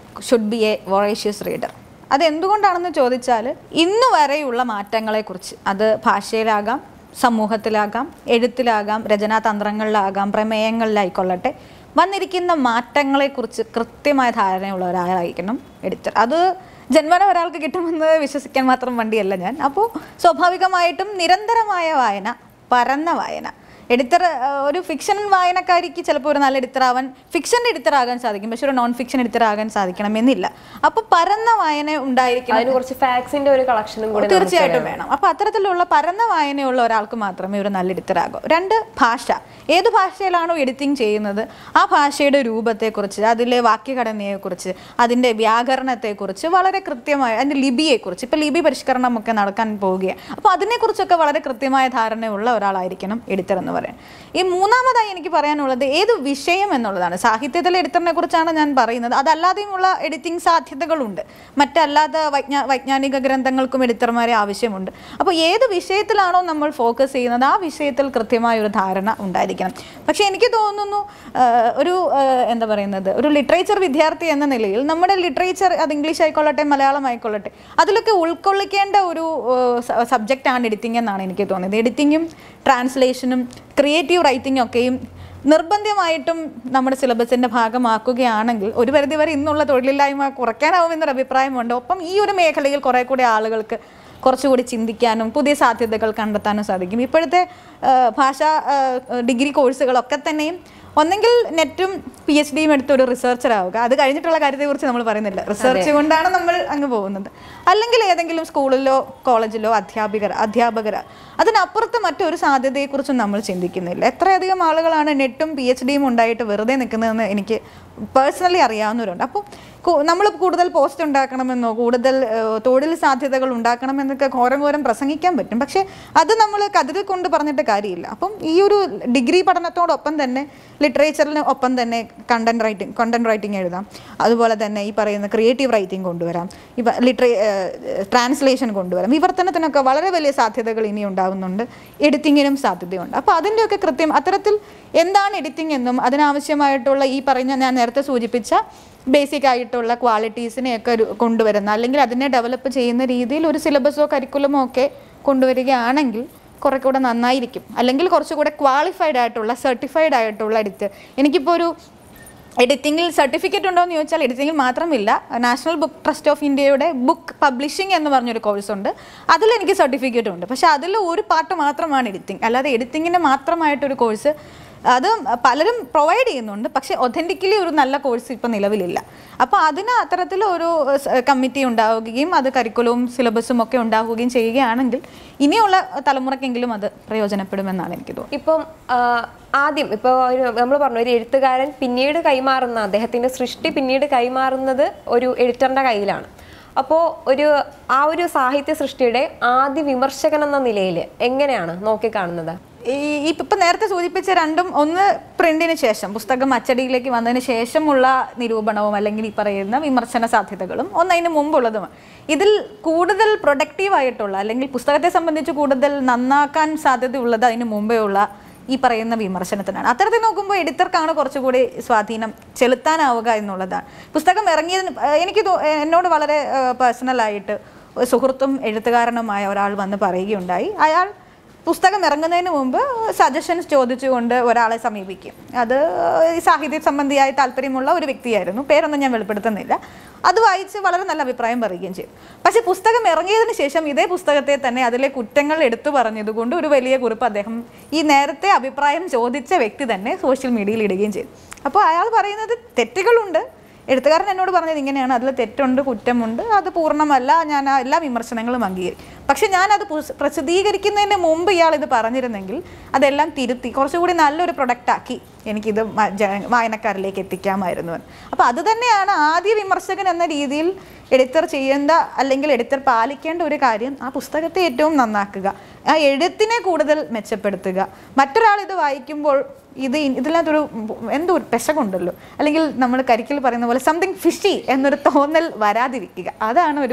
should be a voracious reader അത് എന്തുകൊണ്ടാണെന്ന് ചോദിച്ചാൽ ഇന്ന് വരെയുള്ള മാറ്റങ്ങളെക്കുറിച്ച് അത് ഭാഷയിലാകാം സമൂഹത്തിലാകാം എഴുത്തിലാകാം രചനാതന്ത്രങ്ങളിലാകാം പ്രമേയങ്ങളിലായിക്കൊള്ളട്ടെ വന്നിരിക്കുന്ന മാറ്റങ്ങളെക്കുറിച്ച് കൃത്യമായ ധാരണയുള്ള ഒരാളായിരിക്കണം എഡിറ്റർ അത് ജന്മന ഒരാൾക്ക് കിട്ടുമെന്ന് വിശ്വസിക്കാൻ മാത്രം വണ്ടിയല്ല ഞാൻ അപ്പോൾ സ്വാഭാവികമായിട്ടും നിരന്തരമായ വായന പരന്ന വായന എഡിറ്റർ ഒരു ഫിക്ഷൻ വായനക്കാരിക്ക് ചിലപ്പോൾ ഒരു നല്ല എഡിറ്റർ ആവാൻ ഫിക്ഷൻ്റെ എഡിറ്റർ ആകാൻ സാധിക്കും പക്ഷെ ഒരു നോൺ ഫിക്ഷൻ എഡിറ്റർ ആകാൻ സാധിക്കണമെന്നില്ല അപ്പോൾ പരന്ന വായന ഉണ്ടായിരിക്കണം അതിന് കുറച്ച് ഫാക്സിന്റെ ഒരു കളക്ഷനും കൂടി തീർച്ചയായിട്ടും വേണം അപ്പൊ അത്തരത്തിലുള്ള പരന്ന വായനയുള്ള ഒരാൾക്ക് മാത്രമേ ഒരു നല്ല എഡിറ്റർ ആകൂ രണ്ട് ഭാഷ ഏത് ഭാഷയിലാണോ എഡിറ്റിംഗ് ചെയ്യുന്നത് ആ ഭാഷയുടെ രൂപത്തെക്കുറിച്ച് അതിലെ വാക്യഘടനയെക്കുറിച്ച് അതിൻ്റെ വ്യാകരണത്തെക്കുറിച്ച് വളരെ കൃത്യമായ അതിൻ്റെ ലിപിയെക്കുറിച്ച് ഇപ്പം ലിപി പരിഷ്കരണം ഒക്കെ നടക്കാൻ പോവുകയാണ് അപ്പോൾ അതിനെക്കുറിച്ചൊക്കെ വളരെ കൃത്യമായ ധാരണയുള്ള ഒരാളായിരിക്കണം എഡിറ്റർ എന്ന് പറയാൻ ഈ മൂന്നാമതായി എനിക്ക് പറയാനുള്ളത് ഏത് വിഷയം എന്നുള്ളതാണ് സാഹിത്യത്തിലെ എഡിറ്ററിനെ കുറിച്ചാണ് ഞാൻ പറയുന്നത് അതല്ലാതെയുമുള്ള എഡിറ്റിംഗ് സാധ്യതകളുണ്ട് മറ്റല്ലാത്ത വൈജ്ഞാ വൈജ്ഞാനിക ഗ്രന്ഥങ്ങൾക്കും എഡിറ്റർമാരെ ആവശ്യമുണ്ട് അപ്പോൾ ഏത് വിഷയത്തിലാണോ നമ്മൾ ഫോക്കസ് ചെയ്യുന്നത് ആ വിഷയത്തിൽ കൃത്യമായ ഒരു ധാരണ ഉണ്ടായിരിക്കണം പക്ഷേ എനിക്ക് തോന്നുന്നു ആ, ഒരു ആ, എന്താ പറയുന്നത് ഒരു ലിറ്ററേച്ചർ വിദ്യാർത്ഥി എന്ന നിലയിൽ നമ്മുടെ ലിറ്ററേച്ചർ അത് ഇംഗ്ലീഷ് ആയിക്കൊള്ളട്ടെ മലയാളം ആയിക്കൊള്ളട്ടെ അതിലൊക്കെ ഉൾക്കൊള്ളിക്കേണ്ട ഒരു സബ്ജക്റ്റാണ് എഡിറ്റിംഗ് എന്നാണ് എനിക്ക് തോന്നിയത് എഡിറ്റിങ്ങും ട്രാൻസ്ലേഷനും ക്രിയേറ്റീവ് റൈറ്റിംഗ് ഒക്കെയും നിർബന്ധമായിട്ടും നമ്മുടെ സിലബസിൻ്റെ ഭാഗമാക്കുകയാണെങ്കിൽ ഒരു പരിധിവരെ ഇന്നുള്ള തൊഴിലില്ലായ്മ കുറയ്ക്കാനാവുമെന്നൊരു അഭിപ്രായമുണ്ട് ഒപ്പം ഈ ഒരു മേഖലയിൽ കുറേ കൂടി ആളുകൾക്ക് കുറച്ചുകൂടി ചിന്തിക്കാനും പുതിയ സാധ്യതകൾ കണ്ടെത്താനും സാധിക്കും ഇപ്പോഴത്തെ ആ, ഭാഷാ ആ, ഡിഗ്രി കോഴ്സുകളൊക്കെ തന്നെയും ഒന്നെങ്കിൽ നെറ്റും പി എച്ച് ഡിയും എടുത്ത് ഒരു റിസർച്ചർ ആവുക അത് കഴിഞ്ഞിട്ടുള്ള കാര്യത്തെക്കുറിച്ച് നമ്മൾ പറയുന്നില്ല റിസർച്ച് കൊണ്ടാണ് നമ്മൾ അങ്ങ് പോകുന്നത് അല്ലെങ്കിൽ ഏതെങ്കിലും സ്കൂളിലോ കോളേജിലോ അധ്യാപികർ അധ്യാപകർ അതിനപ്പുറത്ത് മറ്റൊരു സാധ്യതയെക്കുറിച്ചും നമ്മൾ ചിന്തിക്കുന്നില്ല എത്രയധികം ആളുകളാണ് നെറ്റും പി എച്ച് ഡിയും ഉണ്ടായിട്ട് വെറുതെ നിൽക്കുന്നതെന്ന് എനിക്ക് പേഴ്സണലി അറിയാവുന്നവരുണ്ട് അപ്പോൾ നമ്മൾ കൂടുതൽ പോസ്റ്റ് ഉണ്ടാക്കണമെന്നോ കൂടുതൽ ഏഹ്, തൊഴിൽ സാധ്യതകൾ ഉണ്ടാക്കണമെന്നൊക്കെ ഘോരം ഘോരം പ്രസംഗിക്കാൻ പറ്റും പക്ഷേ അത് നമ്മൾ കതിരിൽ കൊണ്ട് പറഞ്ഞിട്ട് കാര്യമില്ല അപ്പം ഈ ഒരു ഡിഗ്രി പഠനത്തോടൊപ്പം തന്നെ ലിറ്ററേച്ചറിന് ഒപ്പം തന്നെ കണ്ടന്റ് റൈറ്റിംഗ് കണ്ടന്റ് റൈറ്റിംഗ് എഴുതാം അതുപോലെ തന്നെ ഈ പറയുന്ന ക്രിയേറ്റീവ് റൈറ്റിംഗ് കൊണ്ടുവരാം ഇപ്പം ലിറ്ററേ ട്രാൻസ്ലേഷൻ കൊണ്ടുവരാം വിവർത്തനത്തിനൊക്കെ വളരെ വലിയ സാധ്യതകൾ ഇനി ഉണ്ടാകുന്നുണ്ട് എഡിറ്റിങ്ങിനും സാധ്യതയുണ്ട് അപ്പോൾ അതിൻ്റെയൊക്കെ കൃത്യം അത്തരത്തിൽ എന്താണ് എഡിറ്റിംഗ് എന്നും അതിനാവശ്യമായിട്ടുള്ള ഈ പറഞ്ഞ ഞാൻ നേരത്തെ സൂചിപ്പിച്ച ബേസിക് ആയിട്ടുള്ള ക്വാളിറ്റീസിനെയൊക്കെ ഒരു കൊണ്ടുവരുന്ന അല്ലെങ്കിൽ അതിനെ ഡെവലപ്പ് ചെയ്യുന്ന രീതിയിൽ ഒരു സിലബസോ കരിക്കുലമോ ഒക്കെ കൊണ്ടുവരികയാണെങ്കിൽ കുറെ കൂടെ നന്നായിരിക്കും അല്ലെങ്കിൽ കുറച്ചുകൂടെ ക്വാളിഫൈഡ് ആയിട്ടുള്ള സർട്ടിഫൈഡ് ആയിട്ടുള്ള എഡിറ്റ് എനിക്കിപ്പോൾ ഒരു എഡിറ്റിങ്ങിൽ സർട്ടിഫിക്കറ്റ് ഉണ്ടോ എന്ന് ചോദിച്ചാൽ എഡിറ്റിങ്ങിൽ മാത്രമില്ല നാഷണൽ ബുക്ക് ട്രസ്റ്റ് ഓഫ് ഇന്ത്യയുടെ ബുക്ക് പബ്ലിഷിംഗ് എന്ന് പറഞ്ഞൊരു കോഴ്സ് ഉണ്ട് അതിൽ എനിക്ക് സർട്ടിഫിക്കറ്റ് ഉണ്ട് പക്ഷേ അതിൽ ഒരു പാർട്ട് മാത്രമാണ് എഡിറ്റിംഗ് അല്ലാതെ എഡിറ്റിങ്ങിന് മാത്രമായിട്ടൊരു കോഴ്സ് അത് പലരും പ്രൊവൈഡ് ചെയ്യുന്നുണ്ട് പക്ഷേ ഒതൻറ്റിക്കലി ഒരു നല്ല കോഴ്സ് ഇപ്പം നിലവിലില്ല അപ്പോൾ അതിന് അത്തരത്തിൽ ഒരു കമ്മിറ്റി ഉണ്ടാവുകയും അത് കരിക്കുലവും സിലബസും ഒക്കെ ഉണ്ടാവുകയും ചെയ്യുകയാണെങ്കിൽ ഇനിയുള്ള തലമുറയ്ക്കെങ്കിലും അത് പ്രയോജനപ്പെടുമെന്നാണ് എനിക്ക് തോന്നുന്നത് ഇപ്പം ആ, ആദ്യം ഇപ്പോൾ ഒരു നമ്മൾ പറഞ്ഞു ഒരു എഴുത്തുകാരൻ പിന്നീട് കൈമാറുന്ന അദ്ദേഹത്തിന്റെ സൃഷ്ടി പിന്നീട് കൈമാറുന്നത് ഒരു എഡിറ്ററിന്റെ കയ്യിലാണ് അപ്പോൾ ഒരു ആ ഒരു സാഹിത്യ സൃഷ്ടിയുടെ ആദ്യ വിമർശകൻ എന്ന നിലയിൽ എങ്ങനെയാണ് നോക്കിക്കാണുന്നത് ഈ ഈ ഇപ്പം നേരത്തെ സൂചിപ്പിച്ച രണ്ടും ഒന്ന് പ്രിന്റിന് ശേഷം പുസ്തകം അച്ചടിയിലേക്ക് വന്നതിന് ശേഷമുള്ള നിരൂപണവും അല്ലെങ്കിൽ ഈ പറയുന്ന വിമർശന സാധ്യതകളും ഒന്ന് അതിന് മുമ്പുള്ളതുമാണ് ഇതിൽ കൂടുതൽ പ്രൊഡക്റ്റീവ് ആയിട്ടുള്ള അല്ലെങ്കിൽ പുസ്തകത്തെ സംബന്ധിച്ച് കൂടുതൽ നന്നാക്കാൻ സാധ്യതയുള്ളത് അതിന് മുമ്പേ ഉള്ള ഈ പറയുന്ന വിമർശനത്തിനാണ് അത്തരത്തിൽ നോക്കുമ്പോൾ എഡിറ്റർക്കാണ് കുറച്ചുകൂടി സ്വാധീനം ചെലുത്താനാവുക എന്നുള്ളതാണ് പുസ്തകം ഇറങ്ങിയതിന് ഏഹ് എനിക്ക് തോ- ഏഹ് എന്നോട് വളരെ പേഴ്സണലായിട്ട് സുഹൃത്തും എഴുത്തുകാരനുമായ ഒരാൾ വന്ന് പറയുകയുണ്ടായി അയാൾ പുസ്തകം ഇറങ്ങുന്നതിന് മുമ്പ് സജഷൻസ് ചോദിച്ചുകൊണ്ട് ഒരാളെ സമീപിക്കും അത് ഈ സാഹിത്യ സംബന്ധിയായ താല്പര്യമുള്ള ഒരു വ്യക്തിയായിരുന്നു പേരൊന്നും ഞാൻ വെളിപ്പെടുത്തുന്നില്ല അത് വായിച്ച് വളരെ നല്ല അഭിപ്രായം പറയുകയും ചെയ്തു പക്ഷേ പുസ്തകം ഇറങ്ങിയതിന് ശേഷം ഇതേ പുസ്തകത്തെ തന്നെ അതിലെ കുറ്റങ്ങൾ എടുത്തു പറഞ്ഞതുകൊണ്ട് ഒരു വലിയ കുറിപ്പ് അദ്ദേഹം ഈ നേരത്തെ അഭിപ്രായം ചോദിച്ച വ്യക്തി തന്നെ സോഷ്യൽ മീഡിയയിൽ ഇടുകയും ചെയ്തു അപ്പോൾ അയാൾ പറയുന്നത് തെറ്റുകളുണ്ട് എഴുത്തുകാരൻ എന്നോട് പറഞ്ഞത് ഇങ്ങനെയാണ് അതിൽ തെറ്റുണ്ട് കുറ്റമുണ്ട് അത് പൂർണ്ണമല്ല ഞാൻ ആ എല്ലാ വിമർശനങ്ങളും അംഗീകരിക്കും പക്ഷെ ഞാനത് പുസ്- പ്രസിദ്ധീകരിക്കുന്നതിന് മുമ്പ് ഇയാൾ ഇത് പറഞ്ഞിരുന്നെങ്കിൽ അതെല്ലാം തിരുത്തി കുറച്ചുകൂടി നല്ലൊരു പ്രൊഡക്റ്റ് ആക്കി എനിക്കിത് മ- ജന- വായനക്കാരിലേക്ക് എത്തിക്കാമായിരുന്നു എന്ന് അപ്പോൾ അത് തന്നെയാണ് ആദ്യ വിമർശകൻ എന്ന രീതിയിൽ എഡിറ്റർ ചെയ്യേണ്ട അല്ലെങ്കിൽ എഡിറ്റർ പാലിക്കേണ്ട ഒരു കാര്യം ആ പുസ്തകത്തെ ഏറ്റവും നന്നാക്കുക ആ എഴുത്തിനെ കൂടുതൽ മെച്ചപ്പെടുത്തുക മറ്റൊരാൾ ഇത് വായിക്കുമ്പോൾ ഇത് ഇ- ഇതിനകത്തൊരു എന്തോ ഒരു പെശകുണ്ടല്ലോ അല്ലെങ്കിൽ നമ്മൾ കരിക്കിൽ പറയുന്ന പോലെ സംതിങ് ഫിഷി എന്നൊരു തോന്നൽ വരാതിരിക്കുക അതാണ് ഒരു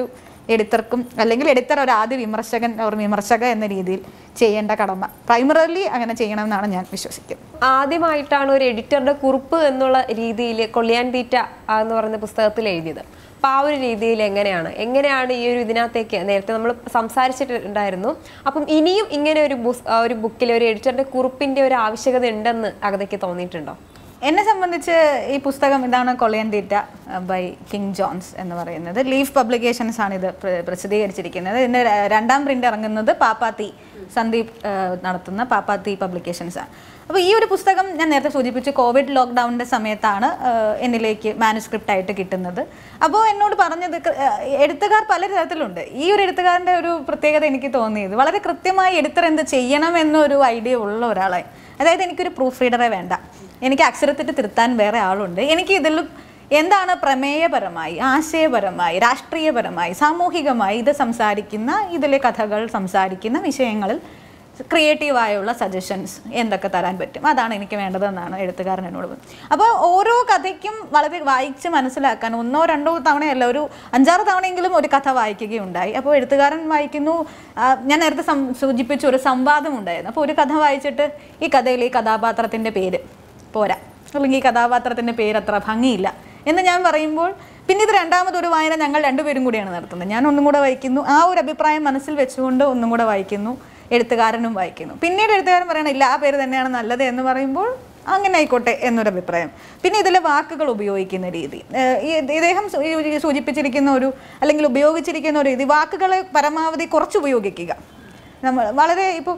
എഡിറ്റർക്കും അല്ലെങ്കിൽ എഡിറ്റർ ഒരു ആദ്യ വിമർശകൻ ഒരു വിമർശക എന്ന രീതിയിൽ ചെയ്യേണ്ട കടമ പ്രൈമറലി അങ്ങനെ ചെയ്യണമെന്നാണ് ഞാൻ വിശ്വസിക്കുന്നത് ആദ്യമായിട്ടാണ് ഒരു എഡിറ്ററുടെ കുറിപ്പ് എന്നുള്ള രീതിയിൽ കൊള്ളിയാൻ തീറ്റ ആ എന്ന് പറയുന്ന പുസ്തകത്തിൽ എഴുതിയത് അപ്പൊ ആ ഒരു രീതിയിൽ എങ്ങനെയാണ് എങ്ങനെയാണ് ഈ ഒരു ഇതിനകത്തേക്ക് നേരത്തെ നമ്മൾ സംസാരിച്ചിട്ടുണ്ടായിരുന്നു അപ്പം ഇനിയും ഇങ്ങനെ ഒരു ബുസ് ആ ഒരു ബുക്കിൽ ഒരു എഡിറ്ററുടെ കുറിപ്പിന്റെ ഒരു ആവശ്യകത ഉണ്ടെന്ന് അകതയ്ക്ക് തോന്നിയിട്ടുണ്ടോ എന്നെ സംബന്ധിച്ച് ഈ പുസ്തകം ഇതാണ് കൊളയൻ തീറ്റ ബൈ കിങ് ജോൺസ് എന്ന് പറയുന്നത് ലീഫ് പബ്ലിക്കേഷൻസ് ആണ് ഇത് പ്ര- പ്രസിദ്ധീകരിച്ചിരിക്കുന്നത് ഇതിന്റെ ര- രണ്ടാം പ്രിന്റ് ഇറങ്ങുന്നത് പാപ്പാത്തി സന്ദീപ് ആ, നടത്തുന്ന പാപ്പാത്തി പബ്ലിക്കേഷൻസ് ആണ് അപ്പോൾ ഈ ഒരു പുസ്തകം ഞാൻ നേരത്തെ സൂചിപ്പിച്ചു കോവിഡ് ലോക്ക്ഡൗണിന്റെ സമയത്താണ് ആ, എന്നിലേക്ക് മാനുസ്ക്രിപ്റ്റ് ആയിട്ട് കിട്ടുന്നത് അപ്പോൾ എന്നോട് പറഞ്ഞത് ക- ആ, എഴുത്തുകാർ പല തരത്തിലുണ്ട് ഈ ഒരു എഴുത്തുകാരൻ്റെ ഒരു പ്രത്യേകത എനിക്ക് തോന്നിയത് വളരെ കൃത്യമായി എഡിറ്റർ എന്ത് ചെയ്യണം എന്നൊരു ഐഡിയ ഉള്ള ഒരാളെ അതായത് എനിക്കൊരു പ്രൂഫ് റീഡറെ വേണ്ട എനിക്ക് അക്ഷരത്തിട്ട് തിരുത്താൻ വേറെ ആളുണ്ട് എനിക്ക് ഇതിൽ എന്താണ് പ്രമേയപരമായി ആശയപരമായി രാഷ്ട്രീയപരമായി സാമൂഹികമായി ഇത് സംസാരിക്കുന്ന ഇതിലെ കഥകൾ സംസാരിക്കുന്ന വിഷയങ്ങളിൽ ക്രിയേറ്റീവായുള്ള സജഷൻസ് എന്തൊക്കെ തരാൻ പറ്റും അതാണ് എനിക്ക് വേണ്ടതെന്നാണ് എഴുത്തുകാരൻ എന്നോട് പറഞ്ഞത് അപ്പോൾ ഓരോ കഥയ്ക്കും വളരെ വായിച്ച് മനസ്സിലാക്കാൻ ഒന്നോ രണ്ടോ തവണയല്ല ഒരു അഞ്ചാറ് തവണയെങ്കിലും ഒരു കഥ വായിക്കുകയുണ്ടായി അപ്പോൾ എഴുത്തുകാരൻ വായിക്കുന്നു ആ, ഞാൻ നേരത്തെ സം- സൂചിപ്പിച്ച ഒരു സംവാദം ഉണ്ടായിരുന്നു അപ്പോൾ ഒരു കഥ വായിച്ചിട്ട് ഈ കഥയിൽ ഈ കഥാപാത്രത്തിൻ്റെ പേര് പോരാ അല്ലെങ്കിൽ ഈ കഥാപാത്രത്തിൻ്റെ പേര് അത്ര ഭംഗിയില്ല എന്ന് ഞാൻ പറയുമ്പോൾ പിന്നെ ഇത് രണ്ടാമതൊരു വായന ഞങ്ങൾ രണ്ടുപേരും കൂടിയാണ് നടത്തുന്നത് ഞാൻ ഒന്നും കൂടെ വായിക്കുന്നു ആ ഒരു അഭിപ്രായം മനസ്സിൽ വെച്ചുകൊണ്ട് ഒന്നും കൂടെ വായിക്കുന്നു എഴുത്തുകാരനും വായിക്കുന്നു പിന്നീട് എഴുത്തുകാരൻ പറയണം ഇല്ല ആ പേര് തന്നെയാണ് നല്ലത് എന്ന് പറയുമ്പോൾ അങ്ങനെ ആയിക്കോട്ടെ എന്നൊരു അഭിപ്രായം പിന്നെ ഇതിലെ വാക്കുകൾ ഉപയോഗിക്കുന്ന രീതി ഏഹ് ഈ ഇദ്ദേഹം സൂ- ഈ സൂചിപ്പിച്ചിരിക്കുന്ന ഒരു അല്ലെങ്കിൽ ഉപയോഗിച്ചിരിക്കുന്ന ഒരു രീതി വാക്കുകളെ പരമാവധി കുറച്ച് ഉപയോഗിക്കുക നമ്മൾ വളരെ ഇപ്പോൾ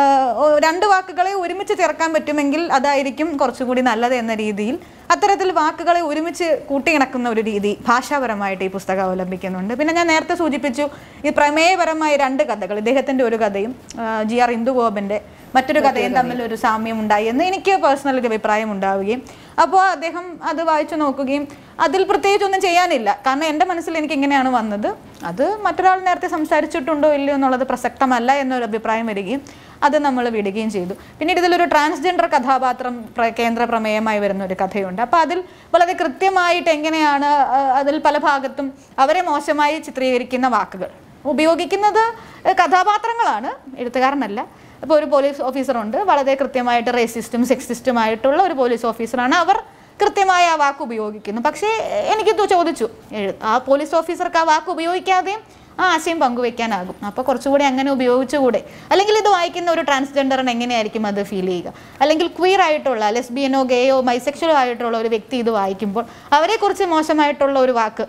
രണ്ട് വാക്കുകളെ ഒരുമിച്ച് ചേർക്കാൻ പറ്റുമെങ്കിൽ അതായിരിക്കും കുറച്ചുകൂടി നല്ലത് എന്ന രീതിയിൽ അത്തരത്തിൽ വാക്കുകളെ ഒരുമിച്ച് കൂട്ടിയിണക്കുന്ന ഒരു രീതി ഭാഷാപരമായിട്ട് ഈ പുസ്തകം അവലംബിക്കുന്നുണ്ട് പിന്നെ ഞാൻ നേരത്തെ സൂചിപ്പിച്ചു ഈ പ്രമേയപരമായ രണ്ട് കഥകൾ ഇദ്ദേഹത്തിൻ്റെ ഒരു കഥയും ആ, ജി ആർ ഇന്ദുഗോപൻ്റെ മറ്റൊരു കഥയും തമ്മിൽ ഒരു സാമ്യം ഉണ്ടായി എന്ന് എനിക്ക് പേഴ്സണൽ ഒരു അഭിപ്രായം ഉണ്ടാവുകയും അപ്പോൾ അദ്ദേഹം അത് വായിച്ചു നോക്കുകയും അതിൽ പ്രത്യേകിച്ച് ഒന്നും ചെയ്യാനില്ല കാരണം എൻ്റെ മനസ്സിൽ എനിക്ക് ഇങ്ങനെയാണ് വന്നത് അത് മറ്റൊരാൾ നേരത്തെ സംസാരിച്ചിട്ടുണ്ടോ ഇല്ലയോ എന്നുള്ളത് പ്രസക്തമല്ല എന്നൊരു അഭിപ്രായം വരികയും അത് നമ്മൾ വിടുകയും ചെയ്തു പിന്നീട് ഇതിലൊരു ട്രാൻസ്ജെൻഡർ കഥാപാത്രം പ്ര- കേന്ദ്ര പ്രമേയമായി വരുന്ന ഒരു കഥയുണ്ട് അപ്പോൾ അതിൽ വളരെ കൃത്യമായിട്ട് എങ്ങനെയാണ് ആ, അതിൽ പല ഭാഗത്തും അവരെ മോശമായി ചിത്രീകരിക്കുന്ന വാക്കുകൾ ഉപയോഗിക്കുന്നത് ഏഹ്, കഥാപാത്രങ്ങളാണ് എഴുത്തുകാരനല്ല ഇപ്പോൾ ഒരു പോലീസ് ഓഫീസറുണ്ട് വളരെ കൃത്യമായിട്ട് റേസിസ്റ്റും സെക്സിസ്റ്റുമായിട്ടുള്ള ഒരു പോലീസ് ഓഫീസറാണ് അവർ കൃത്യമായ ആ വാക്ക് ഉപയോഗിക്കുന്നു പക്ഷേ എ- എനിക്ക് ഇത് ചോദിച്ചു എഴു- ആ പോലീസ് ഓഫീസർക്ക് ആ വാക്ക് ഉപയോഗിക്കാതെയും ആ ആശയം പങ്കുവെക്കാനാകും അപ്പോൾ കുറച്ചുകൂടി അങ്ങനെ ഉപയോഗിച്ചുകൂടെ അല്ലെങ്കിൽ ഇത് വായിക്കുന്ന ഒരു ട്രാൻസ്ജെൻഡറിന് എങ്ങനെയായിരിക്കും അത് ഫീൽ ചെയ്യുക അല്ലെങ്കിൽ ക്വീർ ആയിട്ടുള്ള ലെസ്ബിയനോ ഗേയോ ബൈസെക്ഷലോ ആയിട്ടുള്ള ഒരു വ്യക്തി ഇത് വായിക്കുമ്പോൾ അവരെക്കുറിച്ച് മോശമായിട്ടുള്ള ഒരു വാക്ക്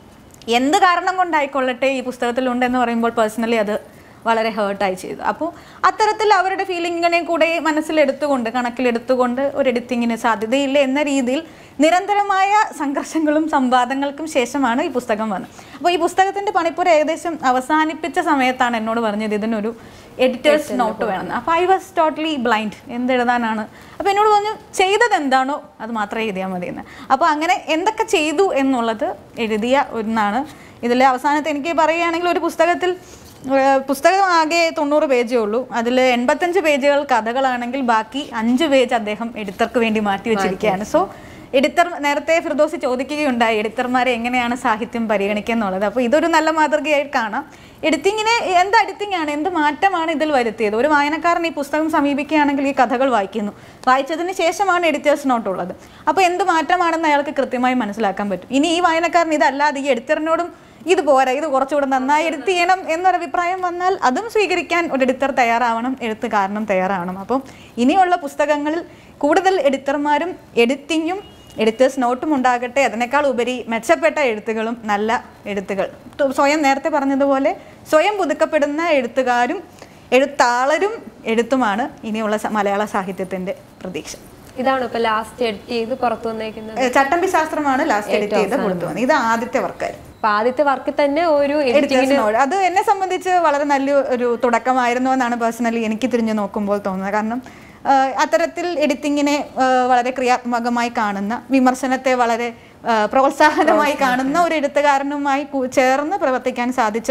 എന്ത് കാരണം കൊണ്ടായിക്കൊള്ളട്ടെ ഈ പുസ്തകത്തിലുണ്ടെന്ന് പറയുമ്പോൾ പേഴ്സണലി അത് വളരെ ഹേർട്ടായി ചെയ്തു അപ്പോൾ അത്തരത്തിൽ അവരുടെ ഫീലിങ്ങിനെ കൂടെ മനസ്സിലെടുത്തുകൊണ്ട് കണക്കിലെടുത്തുകൊണ്ട് ഒരു എഡിറ്റിങ്ങിന് സാധ്യതയില്ല എന്ന രീതിയിൽ നിരന്തരമായ സംഘർഷങ്ങളും സംവാദങ്ങൾക്കും ശേഷമാണ് ഈ പുസ്തകം വന്നത് അപ്പോൾ ഈ പുസ്തകത്തിൻ്റെ പണിപ്പുര ഏകദേശം അവസാനിപ്പിച്ച സമയത്താണ് എന്നോട് പറഞ്ഞത് ഇതിനൊരു എഡിറ്റേഴ്സ് നോട്ട് വേണമെന്ന് അപ്പോൾ ഐ വാസ് ടോട്ടലി ബ്ലൈൻഡ് എന്തെഴുതാനാണ് അപ്പോൾ എന്നോട് പറഞ്ഞു ചെയ്തത് എന്താണോ അത് മാത്രമേ എഴുതിയാൽ മതി എന്ന് അപ്പോൾ അങ്ങനെ എന്തൊക്കെ ചെയ്തു എന്നുള്ളത് എഴുതിയ ഒന്നാണ് ഇതിലെ അവസാനത്തെ എനിക്ക് പറയുകയാണെങ്കിൽ ഒരു പുസ്തകത്തിൽ ഏഹ്, പുസ്തകം ആകെ തൊണ്ണൂറ് പേജേ ഉള്ളൂ അതിൽ എൺപത്തഞ്ച് പേജുകൾ കഥകളാണെങ്കിൽ ബാക്കി അഞ്ച് പേജ് അദ്ദേഹം എഡിറ്റർക്ക് വേണ്ടി മാറ്റി വെച്ചിരിക്കുകയാണ് സോ എഡിറ്റർ നേരത്തെ ഫിർദോസ് ചോദിക്കുകയുണ്ടായി എഡിറ്റർമാരെ എങ്ങനെയാണ് സാഹിത്യം പരിഗണിക്കുക എന്നുള്ളത് അപ്പോൾ ഇതൊരു നല്ല മാതൃകയായിട്ട് കാണാം എഡിറ്റിങ്ങിനെ എന്ത് എഡിറ്റിംഗ് ആണ് എന്ത് മാറ്റമാണ് ഇതിൽ വരുത്തിയത് ഒരു വായനക്കാരൻ ഈ പുസ്തകം സമീപിക്കുകയാണെങ്കിൽ ഈ കഥകൾ വായിക്കുന്നു വായിച്ചതിന് ശേഷമാണ് എഡിറ്റേഴ്സ് നോട്ട് ഉള്ളത് അപ്പോൾ എന്ത് മാറ്റമാണെന്ന് അയാൾക്ക് കൃത്യമായി മനസ്സിലാക്കാൻ പറ്റും ഇനി ഈ വായനക്കാരൻ ഇതല്ലാതെ ഈ എഡിറ്ററിനോടും ഇത് പോരാ ഇത് കുറച്ചുകൂടെ നന്നായി എഡിറ്റ് ചെയ്യണം എന്നൊരു അഭിപ്രായം വന്നാൽ അതും സ്വീകരിക്കാൻ ഒരു എഡിറ്റർ തയ്യാറാവണം എഴുത്തുകാരനും തയ്യാറാവണം അപ്പം ഇനിയുള്ള പുസ്തകങ്ങളിൽ കൂടുതൽ എഡിറ്റർമാരും എഡിറ്റിങ്ങും എഡിറ്റേഴ്സ് നോട്ടും ഉണ്ടാകട്ടെ അതിനേക്കാൾ ഉപരി മെച്ചപ്പെട്ട എഴുത്തുകളും നല്ല എഴുത്തുകൾ തു- സ്വയം നേരത്തെ പറഞ്ഞതുപോലെ സ്വയം പുതുക്കപ്പെടുന്ന എഴുത്തുകാരും എഴുത്താളരും എഴുത്തുമാണ് ഇനിയുള്ള സ- മലയാള സാഹിത്യത്തിന്റെ പ്രതീക്ഷ ഇതാണ് ഇപ്പൊ ലാസ്റ്റ് എഡിറ്റ് ചെയ്ത് പുറത്തു വന്നേക്കുന്നത് ഏ, ചട്ടമ്പി ശാസ്ത്രമാണ് ലാസ്റ്റ് എഡിറ്റ് ചെയ്ത് കൊടുത്തു വന്നത് ഇത് ആദ്യത്തെ വർക്കായിരുന്നു അപ്പൊ ആദ്യത്തെ വർക്ക് തന്നെ ഒരു എഡിറ്റിംഗ് എഡിറ്റേഴ്സിനോട് അത് എന്നെ സംബന്ധിച്ച് വളരെ നല്ല ഒരു തുടക്കമായിരുന്നു എന്നാണ് പേഴ്സണലി എനിക്ക് തിരിഞ്ഞു നോക്കുമ്പോൾ തോന്നുന്നത് കാരണം ആ, അത്തരത്തിൽ എഡിറ്റിങ്ങിനെ ആ, വളരെ ക്രിയാത്മകമായി കാണുന്ന വിമർശനത്തെ വളരെ ആ, പ്രോത്സാഹനമായി കാണുന്ന ഒരു എഴുത്തുകാരനുമായി കൂ- ചേർന്ന് പ്രവർത്തിക്കാൻ സാധിച്ചത്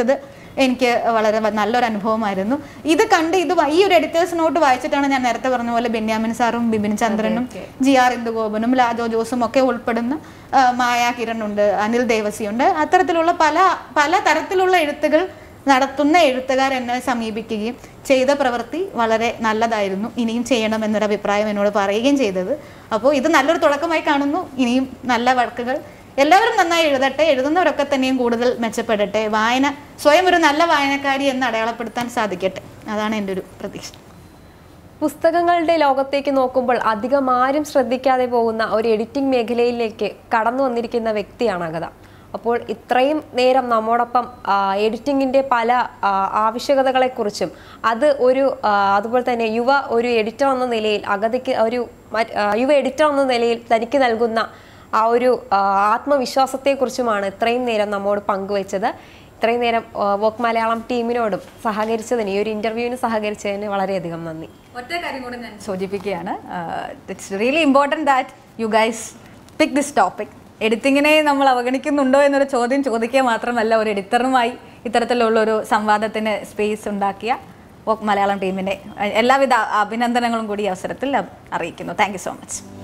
എനിക്ക് വളരെ വ- നല്ലൊരു അനുഭവമായിരുന്നു ഇത് കണ്ട് ഇത് വ- ഈ ഒരു എഡിറ്റേഴ്സ് നോട്ട് വായിച്ചിട്ടാണ് ഞാൻ നേരത്തെ പറഞ്ഞ പോലെ ബെന്യാമിൻ സാറും ബിപിൻ ചന്ദ്രനും ജി ആർ ഇന്ദുഗോപനും ലാജോ ജോസും ഒക്കെ ഉൾപ്പെടുന്ന ആ, മായ കിരൺ ഉണ്ട് അനിൽ ദേവസിയുണ്ട് അത്തരത്തിലുള്ള പല പല തരത്തിലുള്ള എഴുത്തുകൾ നടത്തുന്ന എഴുത്തുകാർ എന്നെ സമീപിക്കുകയും ചെയ്ത പ്രവൃത്തി വളരെ നല്ലതായിരുന്നു ഇനിയും ചെയ്യണം എന്നൊരു അഭിപ്രായം എന്നോട് പറയുകയും ചെയ്തത് അപ്പോൾ ഇത് നല്ലൊരു തുടക്കമായി കാണുന്നു ഇനിയും നല്ല വർക്കുകൾ എല്ലാവരും നന്നായി എഴുതട്ടെ എഴുതുന്നവരൊക്കെ തന്നെയും കൂടുതൽ മെച്ചപ്പെടട്ടെ വായന സ്വയം ഒരു നല്ല വായനക്കാരി എന്ന് അടയാളപ്പെടുത്താൻ സാധിക്കട്ടെ അതാണ് എൻ്റെ ഒരു പ്രതീക്ഷ പുസ്തകങ്ങളുടെ ലോകത്തേക്ക് നോക്കുമ്പോൾ അധികം ആരും ശ്രദ്ധിക്കാതെ പോകുന്ന ഒരു എഡിറ്റിംഗ് മേഖലയിലേക്ക് കടന്നു വന്നിരിക്കുന്ന വ്യക്തിയാണ് അഗത അപ്പോൾ ഇത്രയും നേരം നമ്മോടൊപ്പം ആ, എഡിറ്റിങ്ങിൻ്റെ പല ആ, ആവശ്യകതകളെക്കുറിച്ചും അത് ഒരു ആ, അതുപോലെ തന്നെ യുവ ഒരു എഡിറ്റർ എന്ന നിലയിൽ അഗതയ്ക്ക് ഒരു മറ്റ്- ആ, യുവ എഡിറ്റർ എന്ന നിലയിൽ തനിക്ക് നൽകുന്ന ആ ഒരു ആ, ആത്മവിശ്വാസത്തെക്കുറിച്ചുമാണ് ഇത്രയും നേരം നമ്മോട് പങ്കുവച്ചത് ഇത്രയും നേരം വോക്ക് മലയാളം ടീമിനോടും സഹകരിച്ചതിന് ഈ ഒരു ഇന്റർവ്യൂവിന് സഹകരിച്ചതിന് വളരെയധികം നന്ദി ഒറ്റ കാര്യം കൂടെ ഞാൻ സൂചിപ്പിക്കുകയാണ് it's really important that you guys pick this topic എഡിറ്റിങ്ങിനെ നമ്മൾ അവഗണിക്കുന്നുണ്ടോ എന്നൊരു ചോദ്യം ചോദിക്കുക മാത്രമല്ല ഒരു എഡിറ്ററുമായി ഇത്തരത്തിലുള്ള ഒരു സംവാദത്തിന് സ്പേസ് ഉണ്ടാക്കിയ വോക്ക് മലയാളം ടീമിനെ അഹ് എല്ലാവിധ അഭിനന്ദനങ്ങളും കൂടി ഈ അവസരത്തിൽ അറിയിക്കുന്നു താങ്ക് സോ മച്ച്